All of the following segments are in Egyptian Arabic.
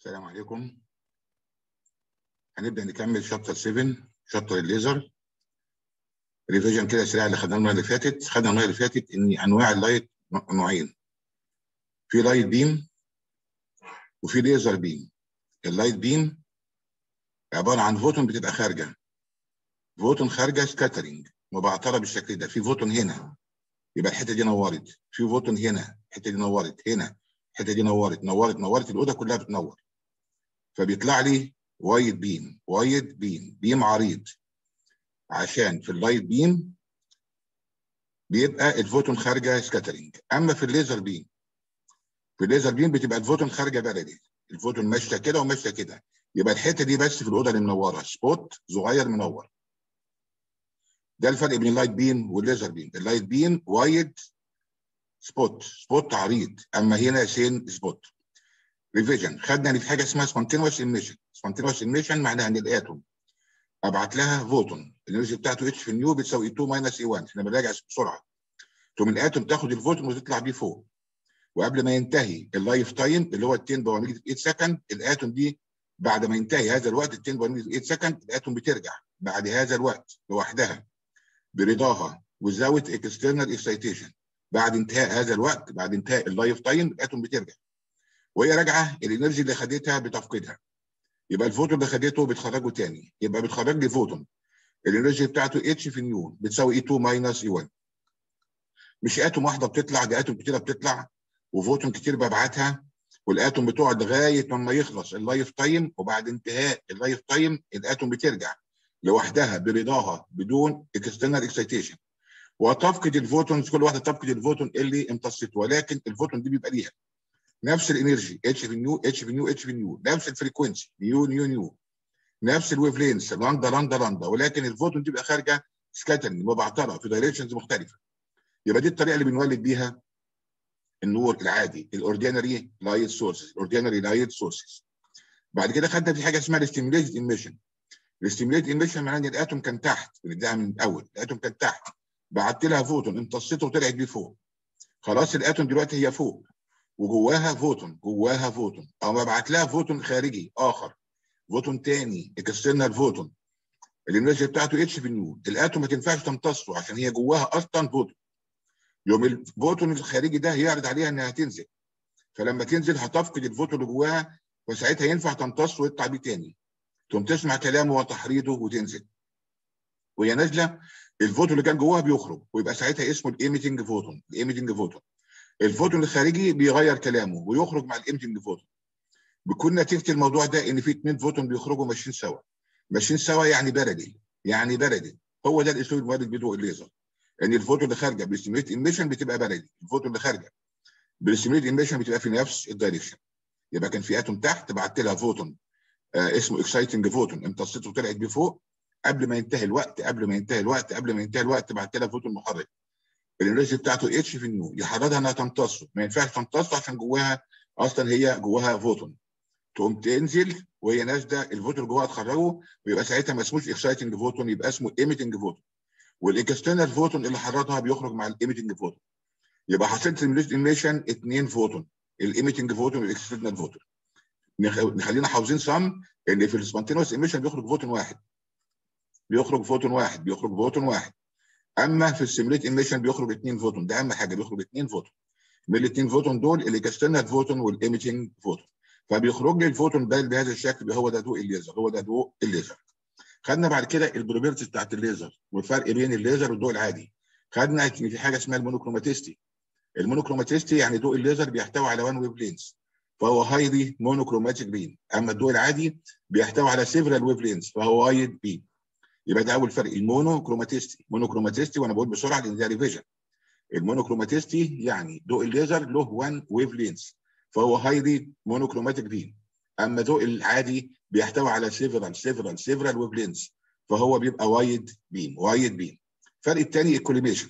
السلام عليكم هنبدا نكمل شابتر 7 شابتر الليزر ريفيجن كده سريع اللي خدناه المره اللي فاتت خدنا المره اللي فاتت ان انواع اللايت نوعين في لايت بيم وفي ليزر بيم اللايت بيم عباره عن فوتون بتبقى خارجه فوتون خارجه سكاترينج مبعتره بالشكل ده في فوتون هنا يبقى الحته دي نورت في فوتون هنا الحته دي نورت هنا الحته دي نورت نورت نورت الاوضه كلها بتنور فبيطلع لي وايت بيم وايت بيم بيم عريض عشان في اللايت بيم بيبقى الفوتون خارجه سكاترينج اما في الليزر بيم في الليزر بيم بتبقى الفوتون خارجه بلدي الفوتون ماشيه كده وماشيه كده يبقى الحته دي بس في الاوضه اللي منوره سبوت صغير منور ده الفرق بين اللايت بيم والليزر بيم اللايت بيم وايد سبوت سبوت عريض اما هنا سين سبوت ريفيجن خدنا ان في حاجه اسمها سبونتينوس ايميشن سبونتينوس ايميشن معناها ان الاتوم ابعت لها فوتون الانرجي بتاعته اتش في النيو بتساوي 2 ماينس اي 1 احنا بنراجع بسرعه تقوم الاتوم تاخد الفوتون وتطلع بيه فوق وقبل ما ينتهي اللايف تايم اللي هو ال 10 باور 8 سكند الاتوم دي بعد ما ينتهي هذا الوقت ال 10 باور 8 سكند الاتوم بترجع بعد هذا الوقت لوحدها برضاها وزاوت اكسترنال اكسيتيشن بعد انتهاء هذا الوقت بعد انتهاء اللايف تايم الاتوم بترجع وهي راجعه الانرجي اللي خدتها بتفقدها يبقى الفوتون اللي خدته بتخرجه تاني يبقى بتخرج لي فوتون الانرجي بتاعته اتش في نيو بتساوي اي 2 ماينس اي 1 مش اتوم واحده بتطلع ده اتوم كتيره بتطلع وفوتون كتير ببعتها والاتوم بتقعد لغايه لما يخلص اللايف تايم وبعد انتهاء اللايف تايم الاتوم بترجع لوحدها برضاها بدون اكسترنال اكسيتيشن وتفقد الفوتونز كل واحده تفقد الفوتون اللي امتصته ولكن الفوتون دي بيبقى ليها نفس الانرجي اتش في نيو اتش في نيو اتش في نيو نفس الفريكونسي نيو نيو نيو نفس الويف لينس لاندا لاندا لاندا ولكن الفوتون تبقى خارجه سكاترنج مبعتره في دايركشنز مختلفه يبقى دي الطريقه اللي بنولد بيها النور العادي الاوردينري لايت سورسز الاوردينري لايت سورسز بعد كده خدنا في حاجه اسمها الاستيميوليتد ايميشن الاستيميوليتد ايميشن معناه ان الاتوم كان تحت بنديها من الاول الاتوم كان تحت بعت لها فوتون امتصته وطلعت بيه فوق خلاص الاتوم دلوقتي هي فوق وجواها فوتون جواها فوتون او ببعت لها فوتون خارجي اخر فوتون تاني اكسترنال فوتون الانرجي بتاعته اتش في نيو الاتوم ما تنفعش تمتصه عشان هي جواها اصلا فوتون يوم الفوتون الخارجي ده يعرض عليها انها تنزل فلما تنزل هتفقد الفوتون اللي جواها وساعتها ينفع تمتصه ويطلع بيه تاني تقوم تسمع كلامه وتحريضه وتنزل وهي نازله الفوتون اللي كان جواها بيخرج ويبقى ساعتها اسمه الايميتنج فوتون الايميتنج فوتون الفوتون الخارجي بيغير كلامه ويخرج مع الايميتنج فوتون بيكون نتيجه الموضوع ده ان في اثنين فوتون بيخرجوا ماشيين سوا ماشيين سوا يعني بلدي يعني بلدي هو ده الاسلوب المولد بضوء الليزر ان الفوتون اللي خارجه بالاستيميت ايميشن بتبقى بلدي الفوتون اللي خارجه بالاستيميت ايميشن بتبقى في نفس الدايركشن يبقى كان في اتوم تحت بعت لها فوتون آه اسمه اكسايتنج فوتون امتصته وطلعت بيه فوق قبل ما ينتهي الوقت قبل ما ينتهي الوقت قبل ما ينتهي الوقت بعت لها فوتون محرك الانرجي بتاعته اتش في نيو يحرضها انها تمتصه ما ينفعش تمتصه عشان جواها اصلا هي جواها فوتون تقوم تنزل وهي نازله الفوتون اللي جواها تخرجه ويبقى ساعتها ما اسموش اكسايتنج فوتون يبقى اسمه ايميتنج فوتون والاكسترنال فوتون اللي حرضها بيخرج مع الايميتنج فوتون يبقى حصلت ايميشن اثنين فوتون الايميتنج فوتون والاكسترنال فوتون نخلينا حافظين صم ان في السبونتينوس ايميشن بيخرج فوتون واحد بيخرج فوتون واحد بيخرج فوتون واحد اما في السيموليت ايميشن بيخرج اثنين فوتون ده اهم حاجه بيخرج اثنين فوتون من الاثنين فوتون دول الاكسترنال فوتون والايميتنج فوتون فبيخرج لي الفوتون ده بهذا الشكل هو ده ضوء الليزر هو ده ضوء الليزر خدنا بعد كده البروبرتيز بتاعت الليزر والفرق بين الليزر والضوء العادي خدنا ان في حاجه اسمها المونوكروماتيستي المونوكروماتيستي يعني ضوء الليزر بيحتوي على وان ويف لينز فهو هايلي مونوكروماتيك بين اما الضوء العادي بيحتوي على سيفرال ويف لينز فهو وايد بين يبقى ده اول فرق المونوكروماتيستي مونوكروماتيستي وانا بقول بسرعه لان ده ريفيجن المونوكروماتيستي يعني ضوء الليزر له وان ويف لينز فهو هايلي مونوكروماتيك بين اما ضوء العادي بيحتوي على سيفرال سيفرال سيفرال ويف لينز فهو بيبقى وايد بيم وايد بيم الفرق الثاني الكوليميشن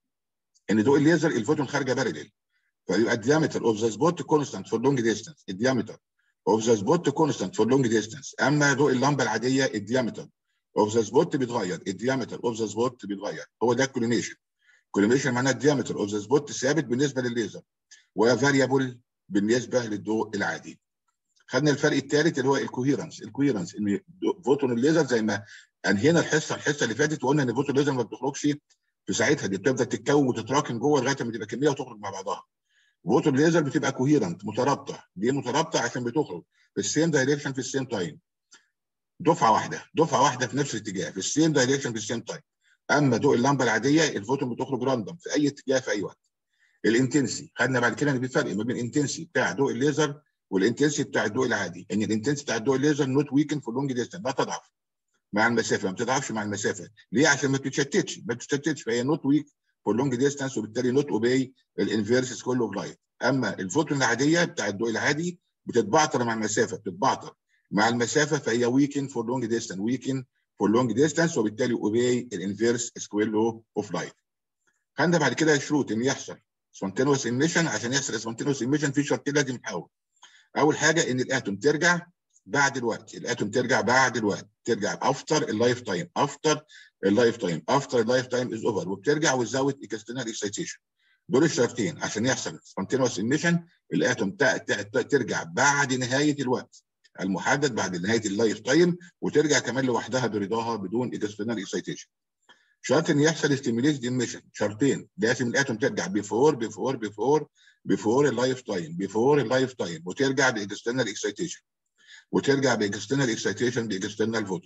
ان ضوء الليزر الفوتون خارجه بارلل فيبقى الديامتر اوف ذا سبوت كونستانت فور لونج ديستانس الديامتر اوف ذا سبوت كونستانت فور لونج ديستانس اما ضوء اللمبه العاديه الديامتر اوف ذا سبوت بيتغير الديامتر اوف ذا سبوت بيتغير هو ده الكوليميشن الكوليميشن معناه الديامتر اوف ذا سبوت ثابت بالنسبه للليزر وفاريبل بالنسبه للضوء العادي خدنا الفرق الثالث اللي هو الكوهيرنس الكوهيرنس ان فوتون الليزر زي ما انهينا الحصه الحصه اللي فاتت وقلنا ان فوتون الليزر ما بتخرجش في ساعتها دي بتبدا تتكون وتتراكم جوه لغايه ما تبقى كميه وتخرج مع بعضها فوتون الليزر بتبقى كوهيرنت مترابطه دي مترابطه عشان بتخرج في السيم دايركشن في السيم تايم دفعه واحده دفعه واحده في نفس الاتجاه في السيم دايركشن في السيم تايم اما ضوء اللمبه العاديه الفوتون بتخرج راندوم في اي اتجاه في اي وقت الانتنسي خدنا بعد كده ان في فرق ما بين الانتنسي بتاع ضوء الليزر والانتنسي بتاع الضوء العادي ان الانتنسي بتاع الضوء الليزر نوت ويكن فور لونج ديستنس لا تضعف مع المسافه ما بتضعفش مع المسافه ليه عشان ما بتتشتتش ما بتتشتتش فهي نوت ويك فور لونج ديستانس وبالتالي نوت اوبي الانفيرس سكول اوف لايت اما الفوتون العاديه بتاع الضوء العادي بتتبعتر مع المسافه بتتبعتر مع المسافه فهي ويكن فور لونج ديستانس ويكن فور لونج ديستانس وبالتالي اوبي الانفيرس سكوير لو اوف لايت خدنا بعد كده شروط ان يحصل سبونتينوس ايميشن عشان يحصل سبونتينوس ايميشن في شرطين لازم نحاول اول حاجه ان الاتوم ترجع بعد الوقت الاتوم ترجع بعد الوقت ترجع افتر اللايف تايم افتر اللايف تايم افتر اللايف تايم از اوفر وبترجع وتزود اكسترنال اكسيتيشن دول الشرطين عشان يحصل سبونتينوس ايميشن الاتوم ترجع بعد نهايه الوقت المحدد بعد نهايه اللايف تايم وترجع كمان لوحدها برضاها بدون اكسترنال اكسيتيشن شرط ان يحصل ستيميليتد ايميشن شرطين لازم الاتوم ترجع بيفور بيفور بيفور بيفور اللايف تايم بيفور اللايف تايم وترجع باكسترنال اكسيتيشن وترجع باكسترنال اكسيتيشن باكسترنال فوتون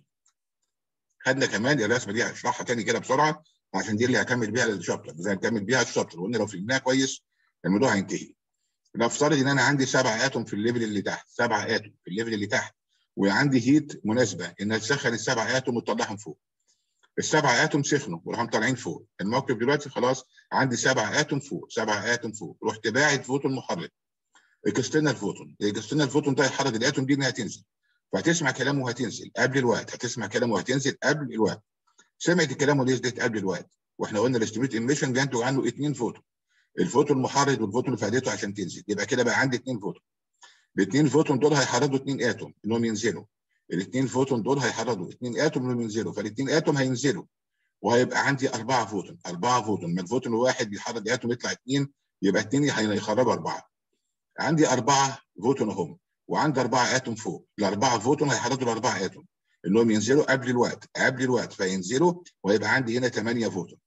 خدنا كمان الرسمه دي هشرحها تاني كده بسرعه عشان دي اللي هكمل بيها الشابتر زي هكمل بيها الشابتر وقلنا لو فهمناها كويس الموضوع هينتهي نفترض ان انا عندي سبع اتوم في الليفل اللي تحت سبع اتوم في الليفل اللي تحت وعندي هيت مناسبه ان تسخن السبع اتوم وتطلعهم فوق السبع اتوم سخنوا وراحوا طالعين فوق الموقف دلوقتي خلاص عندي سبع اتوم فوق سبع اتوم فوق رحت باعت فوتون محرك اكسترنال فوتون الاكسترنال فوتون ده يحرك الاتوم دي انها تنزل فهتسمع كلامه وهتنزل قبل الوقت هتسمع كلامه وهتنزل قبل الوقت سمعت كلامه نزلت قبل الوقت واحنا قلنا الاستيميت ايميشن بينتج عنه اثنين فوتون الفوتون المحرك والفوتون اللي فادته عشان تنزل يبقى كده بقى عندي اثنين فوتون الاثنين فوتون دول هيحرضوا اثنين اتوم انهم ينزلوا الاثنين فوتون دول هيحرضوا اثنين اتوم انهم ينزلوا فالاثنين اتوم هينزلوا وهيبقى عندي اربعه فوتون اربعه فوتون ما الفوتون الواحد بيحرض اتوم يطلع اثنين يبقى اثنين هيخرجوا اربعه عندي اربعه فوتون اهم وعندي اربعه اتوم فوق الاربعه فوتون هيحرضوا الاربعه اتوم انهم ينزلوا قبل الوقت قبل الوقت فينزلوا ويبقى عندي هنا 8 فوتون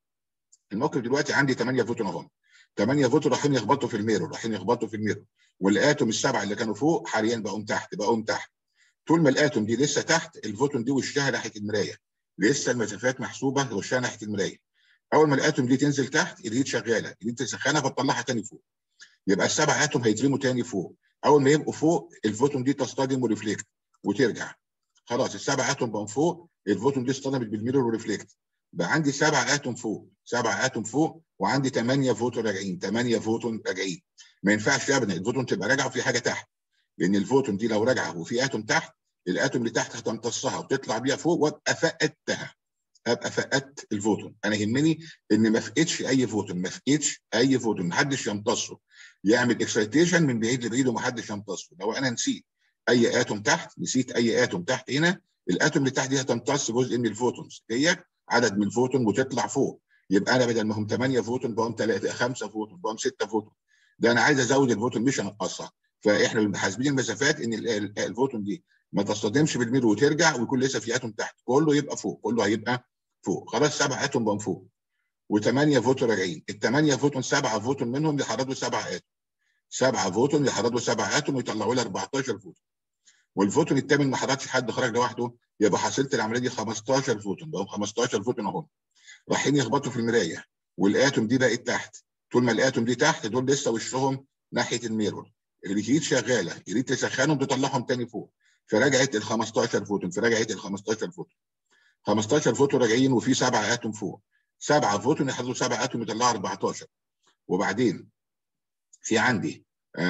الموقف دلوقتي عندي 8 فوتون اهم 8 فوتون رايحين يخبطوا في الميرور رايحين يخبطوا في الميرور والاتوم السبعه اللي كانوا فوق حاليا بقوا تحت بقوا تحت طول ما الاتوم دي لسه تحت الفوتون دي وشها ناحيه المرايه لسه المسافات محسوبه وشها ناحيه المرايه اول ما الاتوم دي تنزل تحت الهيت شغاله الهيت تسخنها فتطلعها تاني فوق يبقى السبع اتوم هيترموا تاني فوق اول ما يبقوا فوق الفوتون دي تصطدم وريفليكت وترجع خلاص السبع اتوم بقوا فوق الفوتون دي اصطدمت بالميرور وريفليكت بقى عندي سبع اتوم فوق سبع اتوم فوق وعندي 8 فوتون راجعين 8 فوتون راجعين ما ينفعش ابدا الفوتون تبقى راجعه وفي حاجه تحت لان الفوتون دي لو راجعه وفي اتوم تحت الاتوم اللي تحت هتمتصها وتطلع بيها فوق وابقى فقدتها ابقى فقدت الفوتون انا يهمني ان ما فقدش اي فوتون ما فقدش اي فوتون ما حدش يمتصه يعمل اكسيتيشن من بعيد لبعيد وما حدش يمتصه لو انا نسيت اي اتوم تحت نسيت اي اتوم تحت هنا الاتوم اللي تحت دي هتمتص جزء من الفوتونز ديت عدد من الفوتون وتطلع فوق يبقى انا بدل ما هم 8 فوتون بقوم 3 5 فوتون بقوم 6 فوتون ده انا عايز ازود الفوتون مش انقصها فاحنا حاسبين المسافات ان الفوتون دي ما تصطدمش بالمير وترجع ويكون لسه في اتوم تحت كله يبقى فوق كله هيبقى فوق خلاص سبع اتوم بقوا فوق وثمانيه فوتون راجعين الثمانيه فوتون سبعه فوتون منهم يحرضوا سبع اتوم سبعه فوتون يحرضوا سبع اتوم ويطلعوا لي 14 فوتون والفوتون الثامن ما حرضش حد خرج لوحده يبقى حصلت العمليه دي 15 فوتون بقوا 15 فوتون اهم رايحين يخبطوا في المرايه والاتوم دي بقت تحت طول ما الاتوم دي تحت دول لسه وشهم ناحيه الميرور الهيت شغاله الهيت تسخنهم تطلعهم تاني فوق فرجعت ال 15 فوتون فرجعت ال 15 فوتون 15 فوتون راجعين وفي سبعه اتوم فوق سبعه فوتون يحطوا سبعه اتوم يطلعوا 14 وبعدين في عندي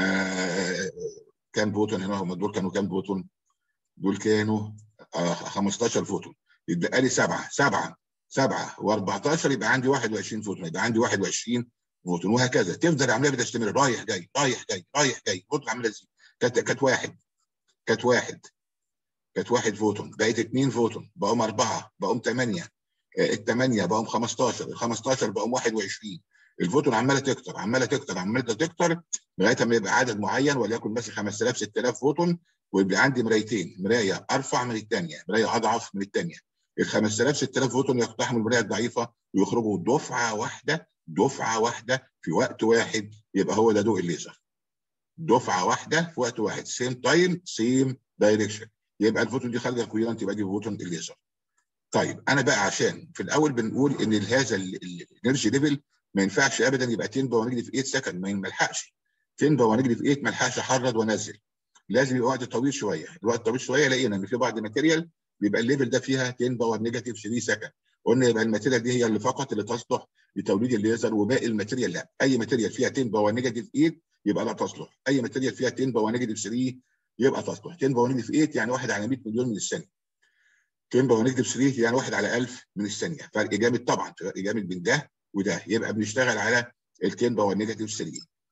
آه كام فوتون هنا هم دول كانوا كام فوتون؟ دول كانوا آه 15 فوتون يتبقى لي سبعه سبعه سبعه و14 يبقى عندي 21 فوتون يبقى عندي 21 فوتون وهكذا تفضل العمليه بتستمر رايح جاي رايح جاي رايح جاي فوتون عامله ازاي؟ كانت كانت واحد كانت واحد كانت واحد فوتون بقت اثنين فوتون بقوا اربعه بقوا ثمانيه الثمانيه بقوا 15 ال 15 بقوا 21 الفوتون عماله تكتر عماله تكتر عماله تكتر لغايه ما يبقى عدد معين وليكن مثلا 5000 6000 فوتون ويبقى عندي مرايتين مرايه ارفع من الثانيه مرايه اضعف من الثانيه ال 5000 6000 فوتون يقتحموا المرايه الضعيفه ويخرجوا دفعه واحده دفعه واحده في وقت واحد يبقى هو ده ضوء الليزر دفعه واحده في وقت واحد سيم تايم سيم دايركشن يبقى الفوتون دي خارجه كويرنت يبقى دي فوتون الليزر طيب انا بقى عشان في الاول بنقول ان هذا الانرجي ليفل ما ينفعش ابدا يبقى 10 باور نيجاتيف 8 سكند ما يلحقش 10 باور نيجاتيف 8 ما يلحقش احرض وانزل لازم يبقى وقت طويل شويه الوقت طويل شويه لقينا ان في بعض الماتيريال بيبقى الليفل ده فيها 10 باور نيجاتيف 3 سكند قلنا يبقى الماتيريال دي هي اللي فقط اللي تصلح لتوليد الليزر وباقي الماتيريال لا اي ماتيريال فيها 10 باور نيجاتيف 8 يبقى لا تصلح اي ماتيريال فيها 10 باور نيجاتيف 3 يبقى تصلح 10 باور نيجاتيف 8 يعني 1 على 100 مليون من الثانيه 10 باور نيجاتيف 3 يعني 1 على 1000 من الثانيه فرق جامد طبعا فرق جامد بين ده وده يبقى بنشتغل على ال 10 باور نيجاتيف 3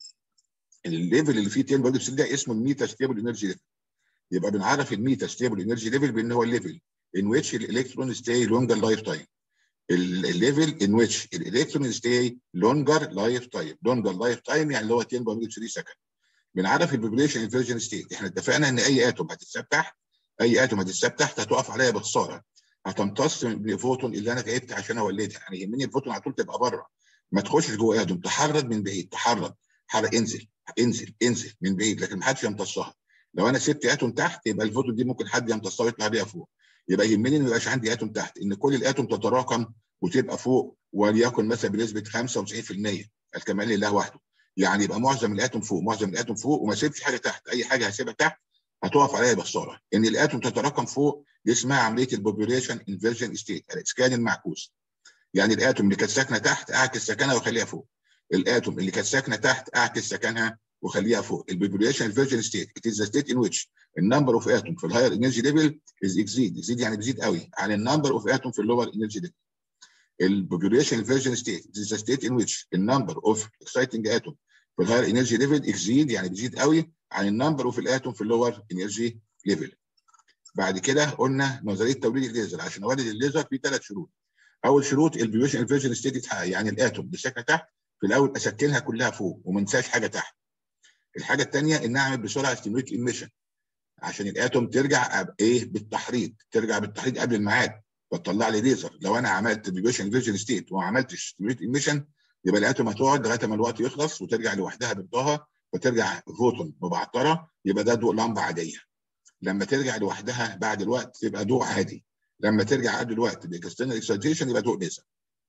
الليفل اللي فيه 10 باور نيجاتيف 3 ده اسمه الميتا ستيبل انرجي ليفل يبقى بنعرف الميتا ستيبل انرجي ليفل بان هو الليفل in which electron stay longer lifetime الليفل in which electron stay longer lifetime longer lifetime يعني اللي هو 10 باور نيجاتيف 3 سكند بنعرف البوبوليشن انفيرجن ستيت احنا اتفقنا ان اي اتوم هتتساب تحت اي اتوم هتتساب تحت هتقف عليها بخساره هتمتص من الفوتون اللي انا تعبت عشان اولدها يعني يهمني الفوتون على طول تبقى بره ما تخشش جوه اتوم تحرض من بعيد تحرض حرق انزل انزل انزل من بعيد لكن ما حدش يمتصها لو انا سبت اتوم تحت يبقى الفوتون دي ممكن حد يمتصها ويطلع بيها فوق يبقى يهمني ان ما يبقاش عندي اتوم تحت ان كل الاتوم تتراكم وتبقى فوق وليكن مثلا بنسبه 95% الكمال لله وحده يعني يبقى معظم الاتوم فوق معظم الاتوم فوق وما اسيبش حاجه تحت اي حاجه هسيبها تحت هتقف عليها بخساره ان الاتوم تتراكم فوق دي اسمها عمليه البوبوليشن انفيرجن ستيت الاسكان المعكوس يعني الاتوم اللي كانت ساكنه تحت اعكس سكنها واخليها فوق الاتوم اللي كانت ساكنه تحت اعكس سكنها وخليها فوق البوبوليشن انفيرجن ستيت it is the state in which the number of atom في الهاير انرجي ليفل is exceed exceed يعني بيزيد قوي عن النمبر اوف atom في اللور انرجي ليفل البوبوليشن انفيرجن ستيت it is the state in which the number of exciting atom في الهاير انرجي ليفل exceed يعني بيزيد قوي عن النمبر اوف الاتوم في اللور انرجي ليفل بعد كده قلنا نظريه توليد الليزر عشان اولد الليزر في ثلاث شروط اول شروط البيوشن انفيرجن ستيت يتحقق يعني الاتوم اللي ساكنه تحت في الاول اسكنها كلها فوق وما انساش حاجه تحت الحاجه الثانيه ان اعمل بسرعه ستيميوليت ايميشن عشان الاتوم ترجع ايه بالتحريض ترجع بالتحريض قبل الميعاد فتطلع لي ليزر لو انا عملت بيوشن انفيرجن ستيت وما عملتش ستيميوليت ايميشن يبقى الاتوم هتقعد لغايه ما الوقت يخلص وترجع لوحدها بضها وترجع فوتون مبعتره يبقى ده ضوء لمبه عاديه لما ترجع لوحدها بعد الوقت تبقى ضوء عادي لما ترجع قبل الوقت باكسترنال اكسايتيشن يبقى ضوء ليزر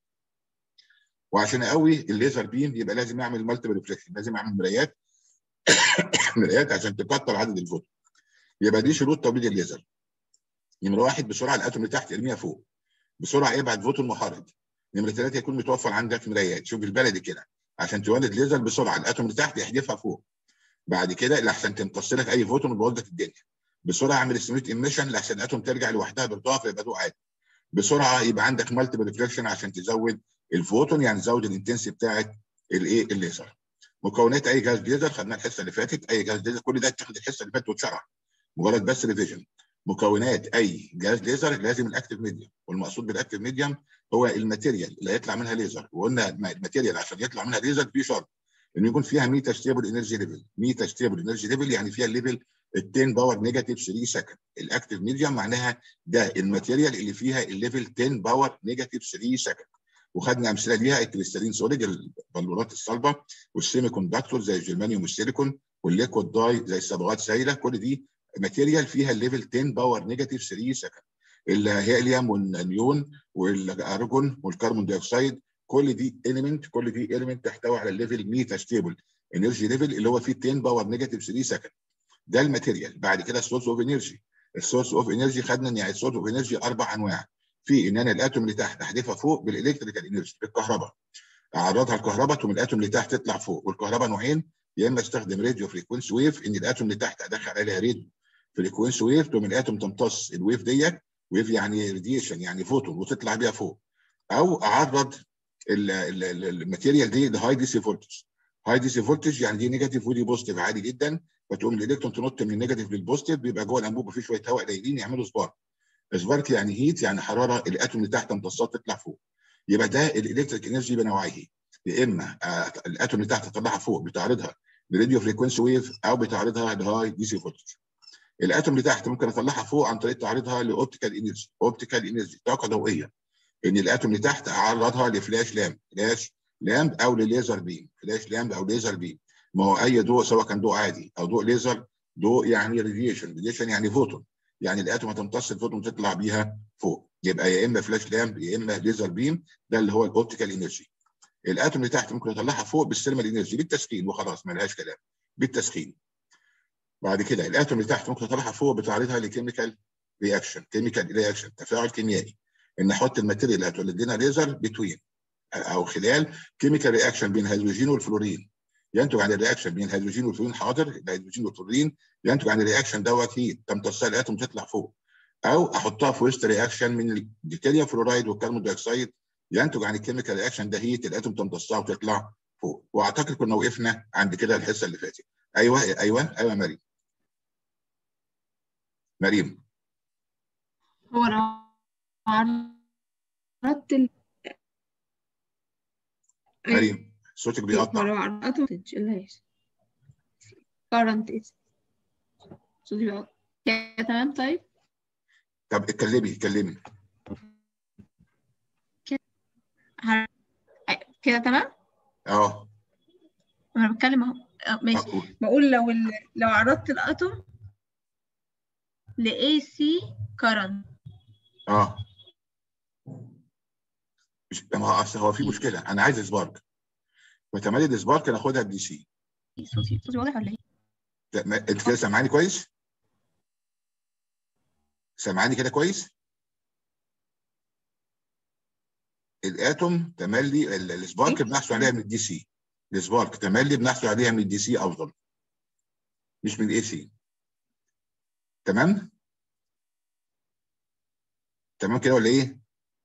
وعشان اقوي الليزر بيم يبقى لازم اعمل مالتيبل ريفليكشن لازم اعمل مرايات مرايات عشان تكتر عدد الفوتون يبقى دي شروط توليد الليزر نمره واحد بسرعه الاتوم اللي تحت ارميها فوق بسرعه ابعد فوتون محرض نمره ثلاثه يكون متوفر عندك مرايات شوف البلدي كده عشان تولد ليزر بسرعه الاتوم اللي تحت يحدفها فوق بعد كده لحسن تمتص لك اي فوتون وتبوظ لك الدنيا بسرعه اعمل ستيميت ايميشن لحسن الاتوم ترجع لوحدها بالضعف يبقى ضوء عادي بسرعه يبقى عندك مالتيبل ريفليكشن عشان تزود الفوتون يعني تزود الانتنسي بتاعه الايه الليزر مكونات اي جهاز ليزر خدناها الحصه اللي فاتت اي جهاز ليزر كل ده اتاخد الحصه اللي فاتت واتشرح مجرد بس ريفيجن مكونات اي جهاز ليزر لازم الاكتف ميديوم والمقصود بالاكتف ميديوم هو الماتيريال اللي هيطلع منها ليزر وقلنا الماتيريال عشان يطلع منها ليزر في شرط انه يكون فيها ميتا ستيبل انرجي ليفل ميتا ستيبل انرجي ليفل يعني فيها الليفل ال 10 باور نيجاتيف 3 سكند الاكتف ميديوم معناها ده الماتيريال اللي فيها الليفل 10 باور نيجاتيف 3 سكند وخدنا امثله ليها الكريستالين سوليد البلورات الصلبه والسيمي كوندكتور زي الجرمانيوم والسيليكون والليكويد داي زي الصبغات سائله كل دي ماتيريال فيها الليفل 10 باور نيجاتيف 3 سكند الهيليوم والنيون والارجون والكربون دايوكسيد كل دي اليمنت كل دي اليمنت تحتوي على الليفل ميتا ستيبل انرجي ليفل اللي هو فيه 10 باور نيجاتيف 3 سكند ده الماتيريال بعد كده السورس اوف انرجي السورس اوف انرجي خدنا ان يعني السورس اوف انرجي اربع انواع في ان انا الاتوم اللي تحت احذفها فوق بالالكتريكال انرجي بالكهرباء اعرضها الكهرباء تقوم الاتوم اللي تحت تطلع فوق والكهرباء نوعين يا اما استخدم راديو فريكونسي ويف ان الاتوم اللي تحت ادخل عليها راديو فريكونسي ويف تقوم الاتوم تمتص الويف ديت ويف يعني راديشن يعني فوتون وتطلع بيها فوق او اعرض الماتيريال دي لهاي دي سي فولتج هاي دي سي فولتج يعني دي نيجاتيف ودي بوزيتيف عادي جدا فتقوم الالكترون تنط من النيجاتيف للبوزيتيف بيبقى جوه الانبوبه فيه شويه هواء قليلين يعملوا سبارك سبارك يعني هيت يعني حراره الاتوم اللي تحت امتصات تطلع فوق يبقى ده الالكتريك انرجي بنوعيه يا اما آه، الاتوم اللي تحت تطلعها فوق بتعرضها لراديو فريكونسي ويف او بتعرضها لهاي دي سي فولتج الاتوم اللي تحت ممكن اطلعها فوق عن طريق تعريضها لاوبتيكال انرجي اوبتيكال انرجي طاقه ضوئيه ان الاتوم اللي تحت اعرضها لفلاش لامب فلاش لامب او لليزر بيم فلاش لامب او ليزر بيم ما هو اي ضوء سواء كان ضوء عادي او ضوء ليزر ضوء يعني راديشن راديشن يعني فوتون يعني الاتوم هتمتص الفوتون وتطلع بيها فوق يبقى يا اما فلاش لامب يا اما ليزر بيم ده اللي هو الاوبتيكال انرجي الاتوم اللي تحت ممكن اطلعها فوق بالثيرمال انرجي بالتسخين وخلاص ما لهاش كلام بالتسخين بعد كده الاتوم اللي تحت ممكن اطلعها فوق بتعريضها لكيميكال رياكشن كيميكال رياكشن تفاعل كيميائي ان احط الماتيريال اللي هتولد لنا ليزر بتوين او خلال كيميكال رياكشن بين الهيدروجين والفلورين ينتج عن الرياكشن بين الهيدروجين والفلورين حاضر الهيدروجين والفلورين ينتج عن الرياكشن دوت هيت تمتصها الاتوم تطلع فوق او احطها في وسط رياكشن من الديكاليوم فلورايد والكربون دايوكسيد ينتج عن الكيميكال رياكشن ده هيت الاتوم تمتصها وتطلع فوق واعتقد كنا وقفنا عند كده الحصه اللي فاتت ايوه ايوه ايوه مريم مريم هو لو عرضت ال مريم صوتك بيقطع لو عرضت voltage اللي هي current is صوتي بيقطع كده تمام طيب طب اتكلمي اتكلمي هر- كده تمام اه انا بتكلم اهو آه، ماشي أقول. بقول لو ال... لو عرضت الاتوم ل AC current اه مش ما هو اصل هو في مشكله انا عايز سبارك وتمالي السبارك ناخدها بدي سي صوتي صوتي واضح ولا ايه؟ لا، ما- انت كده سامعاني كويس؟ سامعاني كده كويس؟ الاتوم تملي ال- السبارك إيه؟ بنحصل عليها من الدي سي السبارك تملي بنحصل عليها من الدي سي افضل مش من الاي سي تمام؟ تمام كده ولا ايه؟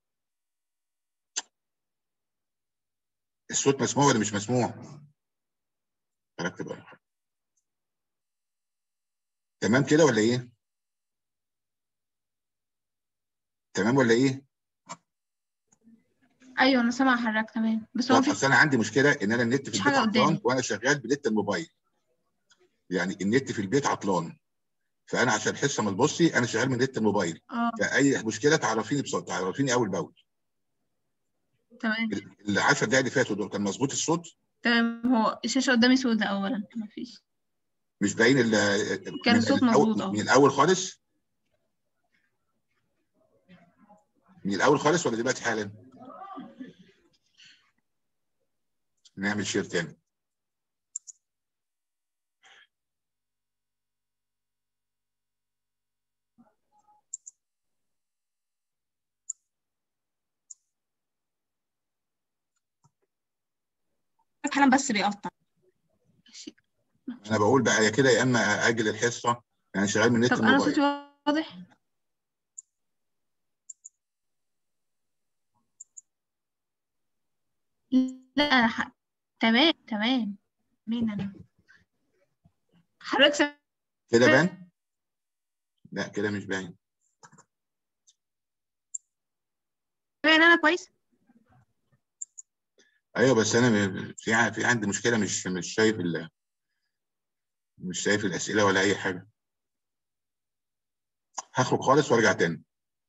الصوت مسموع ولا مش مسموع؟ ركب بقى. تمام كده ولا ايه؟ تمام ولا ايه؟ ايوه انا سامعه حضرتك تمام بس هو طب في اصل انا عندي مشكله ان انا النت في مفيش البيت حاجة عطلان قدامي. وانا شغال بنت الموبايل يعني النت في البيت عطلان فانا عشان الحصه ما تبصي انا شغال من نت الموبايل اه فاي مشكله تعرفيني بصوت تعرفيني اول باول تمام ال 10 دقايق اللي فاتوا دول كان مظبوط الصوت تمام هو الشاشه قدامي سودة اولا مفيش مش باين ال كان من الصوت الأول- مظبوط اه من الاول خالص من الاول خالص ولا دلوقتي حالا نعمل شير تاني حالا بس بيقطع ماشي. انا بقول بقى يا كده يا اما اجل الحصه يعني شغال من نت طب انا صوتي الموبايل واضح لا انا ح... تمام تمام مين انا حضرتك سامعني كده باين لا كده مش باين انا كويس ايوه بس انا م- في ع- في عندي مشكله مش مش شايف ال مش شايف الاسئله ولا اي حاجه هخرج خالص وارجع تاني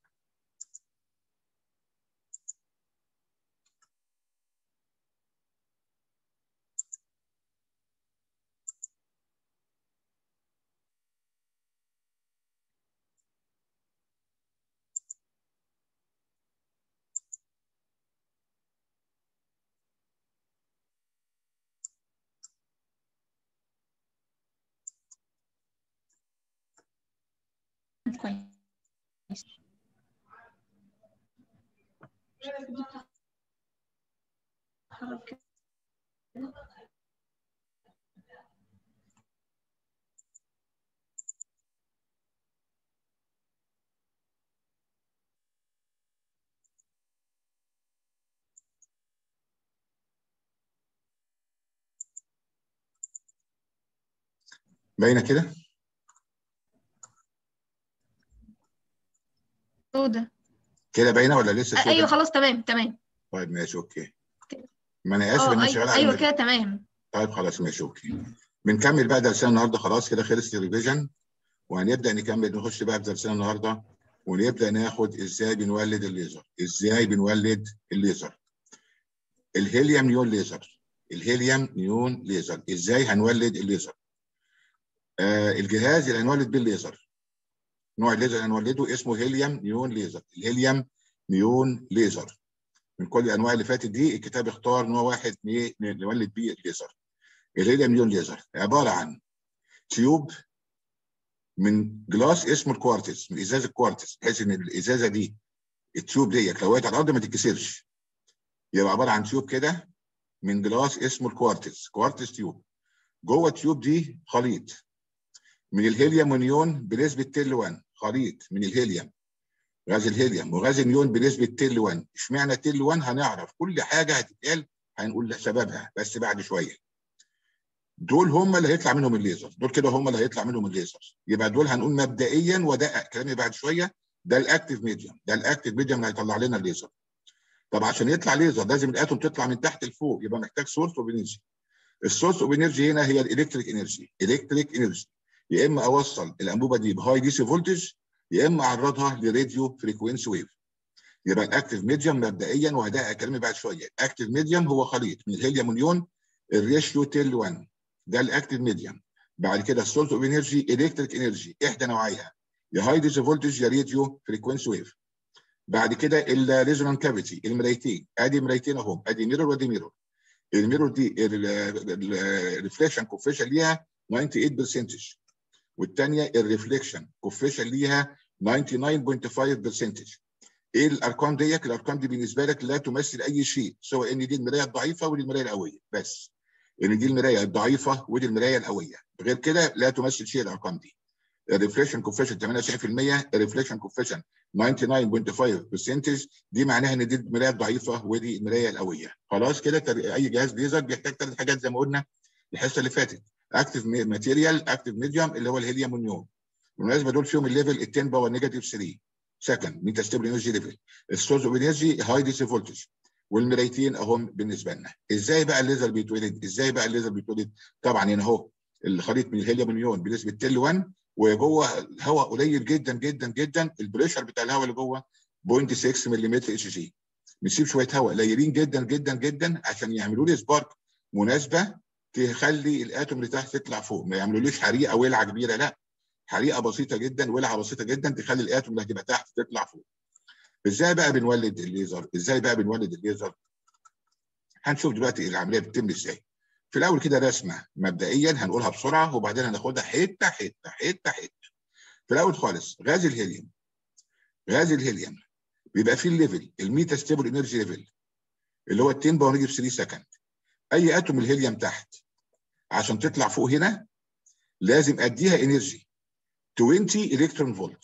كويس باينه كده سودة كده باينه ولا لسه سودة؟ ايوه خلاص تمام تمام طيب ماشي اوكي ما انا اسف اه ان انا أي- شغال على ايوه المج- كده تمام طيب خلاص ماشي اوكي بنكمل بقى درسنا النهارده خلاص كده خلص الريفيجن وهنبدا نكمل نخش بقى في درسنا النهارده ونبدا ناخد ازاي بنولد الليزر ازاي بنولد الليزر الهيليوم نيون ليزر الهيليوم نيون ليزر ازاي هنولد الليزر آه الجهاز اللي هنولد بيه الليزر نوع الليزر اللي هنولده اسمه هيليوم نيون ليزر الهيليوم نيون ليزر من كل الانواع اللي فاتت دي الكتاب اختار نوع واحد ن- نولد بيه الليزر الهيليوم نيون ليزر عباره عن تيوب من جلاس اسمه الكوارتز من ازاز الكوارتز بحيث ان الازازه دي التيوب ديت لو وقعت على الارض ما تتكسرش يبقى عباره عن تيوب كده من جلاس اسمه الكوارتز كوارتز تيوب جوه التيوب دي خليط من الهيليوم ونيون بنسبه تل 1 خليط من الهيليوم غاز الهيليوم وغاز النيون بنسبه تل 1 اشمعنى تل 1 هنعرف كل حاجه هتتقال هنقول سببها بس بعد شويه دول هم اللي هيطلع منهم الليزر دول كده هم اللي هيطلع منهم الليزر يبقى دول هنقول مبدئيا وده كلامي بعد شويه ده الاكتيف ميديوم ده الاكتيف ميديوم اللي هيطلع لنا الليزر طب عشان يطلع ليزر لازم الاتوم تطلع من تحت لفوق يبقى محتاج سورس اوف انرجي السورس اوف انرجي هنا هي الالكتريك انرجي الكتريك انرجي يا اما اوصل الانبوبه دي بهاي دي سي فولتج يا اما اعرضها لراديو فريكوينسي ويف يبقى الاكتيف ميديوم مبدئيا وده كلامي بعد شويه الاكتيف ميديوم هو خليط من الهيليوم ونيون الريشيو تيل 1 ده الاكتيف ميديوم بعد كده السورس اوف انرجي الكتريك انرجي احدى نوعيها يا هاي دي سي فولتج يا راديو فريكوينسي ويف بعد كده الريزونان كافيتي المرايتين ادي مرايتين اهم ادي ميرور وادي ميرور الميرور دي الريفليكشن كوفيشن ليها 98% والثانيه الريفليكشن كوفيشن ليها 99.5% ايه الارقام ديت؟ الارقام دي بالنسبه لك لا تمثل اي شيء سواء ان دي المرايه الضعيفه ودي المرايه القويه بس ان دي المرايه الضعيفه ودي المرايه القويه غير كده لا تمثل شيء الارقام دي الريفليكشن كوفيشن 98% الريفليكشن كوفيشن 99.5% دي معناها ان دي المرايه الضعيفه ودي المرايه القويه خلاص كده تر- اي جهاز ليزر بيحتاج ثلاث حاجات زي ما قلنا الحصه اللي فاتت اكتف ماتيريال اكتف ميديوم اللي هو الهيليوم والنيون بالمناسبه دول فيهم الليفل ال 10 باور نيجاتيف 3 سكند ميتا ستيبل انرجي ليفل السورس اوف انرجي هاي دي سي فولتج والمرايتين اهم بالنسبه لنا ازاي بقى الليزر بيتولد ازاي بقى الليزر بيتولد طبعا هنا اهو الخليط من الهيليوم والنيون بنسبه تل 1 وجوه الهواء قليل جدا جدا جدا البريشر بتاع الهواء اللي جوه 0.6 ملم اتش جي بنسيب شويه هواء قليلين جدا جدا جدا عشان يعملوا لي سبارك مناسبه تخلي الاتوم اللي تحت تطلع فوق ما يعملوليش حريقه ولعه كبيره لا حريقه بسيطه جدا ولعه بسيطه جدا تخلي الاتوم اللي هتبقى تحت تطلع فوق ازاي بقى بنولد الليزر ازاي بقى بنولد الليزر هنشوف دلوقتي العمليه بتتم ازاي في الاول كده رسمه مبدئيا هنقولها بسرعه وبعدين هناخدها حته حته حته حته في الاول خالص غاز الهيليوم غاز الهيليوم بيبقى فيه الليفل الميتا ستيبل انرجي ليفل اللي هو 10 باور نيجاتيف 3 سكند اي اتوم الهيليوم تحت عشان تطلع فوق هنا لازم اديها انرجي 20 الكترون فولت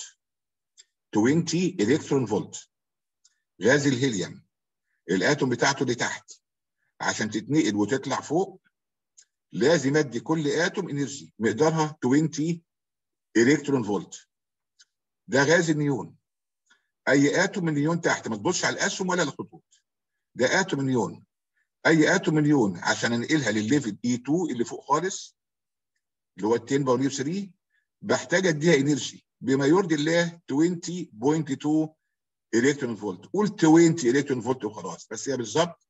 20 الكترون فولت غاز الهيليوم الاتوم بتاعته اللي تحت عشان تتنقل وتطلع فوق لازم ادي كل اتوم انرجي مقدارها 20 الكترون فولت ده غاز النيون اي اتوم من نيون تحت ما تبصش على الاسهم ولا الخطوط ده اتوم نيون اي اتوم نيون عشان انقلها للليفل اي 2 اللي فوق خالص اللي هو 10 باور 3 بحتاج اديها انرجي بما يرضي الله 20.2 الكترون فولت قول 20 الكترون فولت وخلاص بس هي بالظبط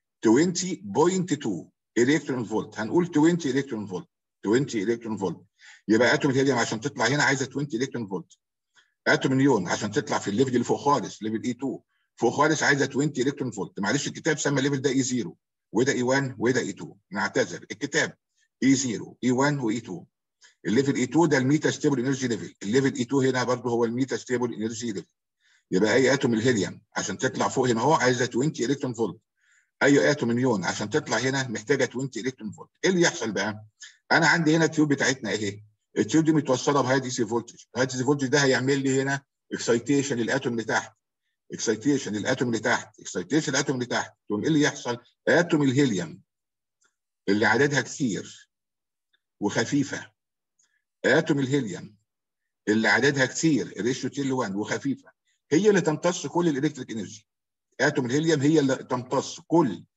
20.2 الكترون فولت هنقول 20 الكترون فولت 20 الكترون فولت يبقى اتوم الهيليوم عشان تطلع هنا عايزه 20 الكترون فولت اتوم النيون عشان تطلع في الليفل اللي فوق خالص ليفل اي 2 فوق خالص عايزه 20 الكترون فولت معلش الكتاب سمى الليفل ده اي 0 وده اي 1 وده اي 2 نعتذر الكتاب اي 0 اي 1 واي 2 الليفل اي 2 ده الميتا ستيبل انرجي ليفل الليفل اي 2 هنا برضه هو الميتا ستيبل انرجي ليفل يبقى اي اتوم الهيليوم عشان تطلع فوق هنا اهو عايزه 20 الكترون فولت اي اتوم نيون عشان تطلع هنا محتاجه 20 الكترون فولت ايه اللي يحصل بقى انا عندي هنا التيوب بتاعتنا اهي التيوب دي متوصله بهاي دي سي فولتج الهاي دي سي فولتج ده هيعمل لي هنا اكسايتيشن للاتوم اللي تحت اكسايتيشن للاتوم اللي تحت اكسايتيشن للاتوم اللي تحت تقوم ايه اللي يحصل اتوم الهيليوم اللي عددها كتير وخفيفه اتوم الهيليوم اللي عددها كتير الريشيو تيل 1 وخفيفه هي اللي تمتص كل الالكتريك انرجي اتوم الهيليوم هي اللي تمتص كل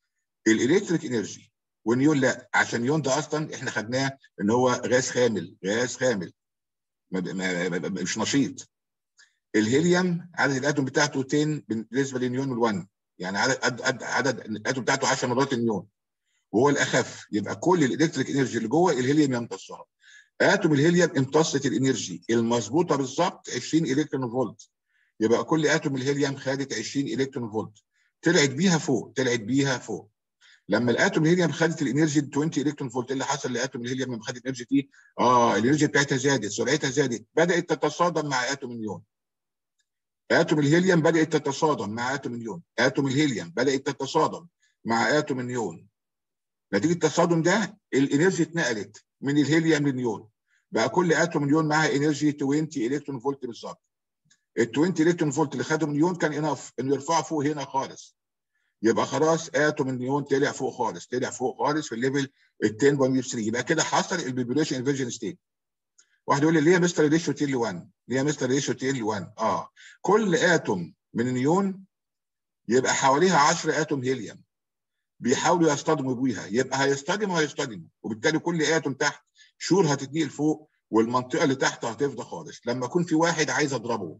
الالكتريك انرجي والنيون لا عشان النيون ده اصلا احنا خدناه ان هو غاز خامل غاز خامل ما ما ما مش نشيط الهيليوم عدد الاتوم بتاعته 10 بالنسبه للنيون ال1 يعني عدد عدد, عدد الاتوم بتاعته 10 مرات النيون وهو الاخف يبقى كل الالكتريك انرجي اللي جوه الهيليوم يمتصها اتوم الهيليوم امتصت الانرجي المظبوطه بالظبط 20 الكترون فولت يبقى كل اتوم الهيليوم خدت 20 الكترون فولت طلعت بيها فوق طلعت بيها فوق لما الاتوم الهيليوم خدت الانرجي 20 الكترون فولت اللي حصل لاتوم الهيليوم لما خدت الانرجي دي اه الانرجي بتاعتها زادت سرعتها زادت بدات تتصادم مع اتوم النيون اتوم الهيليوم بدات تتصادم مع اتوم النيون اتوم الهيليوم بدات تتصادم مع اتوم النيون نتيجه التصادم ده الانرجي اتنقلت من الهيليوم للنيون بقى كل اتوم نيون معاها انرجي 20 الكترون فولت بالظبط ال 20 الكترون فولت اللي خدهم نيون كان انف انه يرفعه فوق هنا خالص يبقى خلاص اتوم النيون طلع فوق خالص طلع فوق خالص في الليفل ال 10.3 يبقى كده حصل البيبوليشن انفيرجن ستيت واحد يقول لي ليه يا مستر ريشيو تي ل 1 ليه يا مستر ريشيو تي ل 1 اه كل اتوم من النيون يبقى حواليها 10 اتوم هيليوم بيحاولوا يصطدموا بيها يبقى هيصطدموا هيصطدموا وبالتالي كل اتوم تحت شور هتتنقل فوق والمنطقه اللي تحت هتفضى خالص لما يكون في واحد عايز اضربه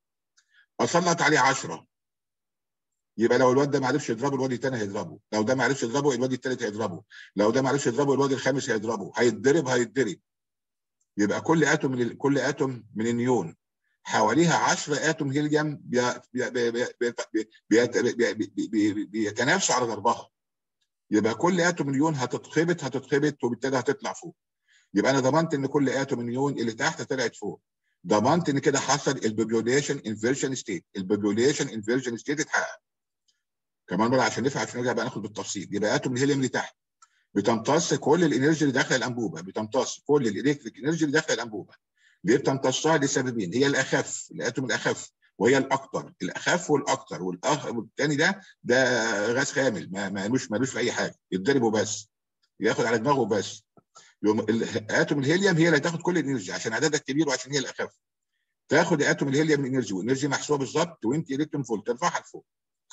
اسلط عليه 10 يبقى لو الواد ده ما عرفش يضربه الواد الثاني هيضربه لو ده ما عرفش يضربه الواد الثالث هيضربه لو ده ما عرفش يضربه الواد الخامس هيضربه هيتضرب هيتضرب يبقى كل اتوم من ال... كل اتوم من النيون حواليها 10 اتوم هيليوم بي... بي... بي... بي... بيتنافسوا على ضربها يبقى كل اتوم نيون هتتخبط هتتخبط وبالتالي هتطلع فوق يبقى انا ضمنت ان كل اتوم نيون اللي تحت طلعت فوق ضمنت ان كده حصل البوبيوليشن انفيرجن ستيت البوبيوليشن انفيرجن ستيت اتحقق كمان مره عشان نفهم عشان نرجع بقى ناخد بالتفصيل يبقى اتوم الهيليوم اللي تحت بتمتص كل الانرجي اللي داخل الانبوبه بتمتص كل الالكتريك انرجي اللي داخل الانبوبه ليه بتمتصها لسببين هي الاخف الاتوم الاخف وهي الاكثر الاخف والاكثر والاخ والثاني ده ده غاز خامل ما مالوش مالوش في اي حاجه يتضربه بس ياخد على دماغه بس يوم اتوم الهيليوم هي اللي هتاخد كل الانرجي عشان عددها كبير وعشان هي الاخف تاخد اتوم الهيليوم انرجي والانرجي محسوبه بالظبط 20 الكترون فولت ترفعها لفوق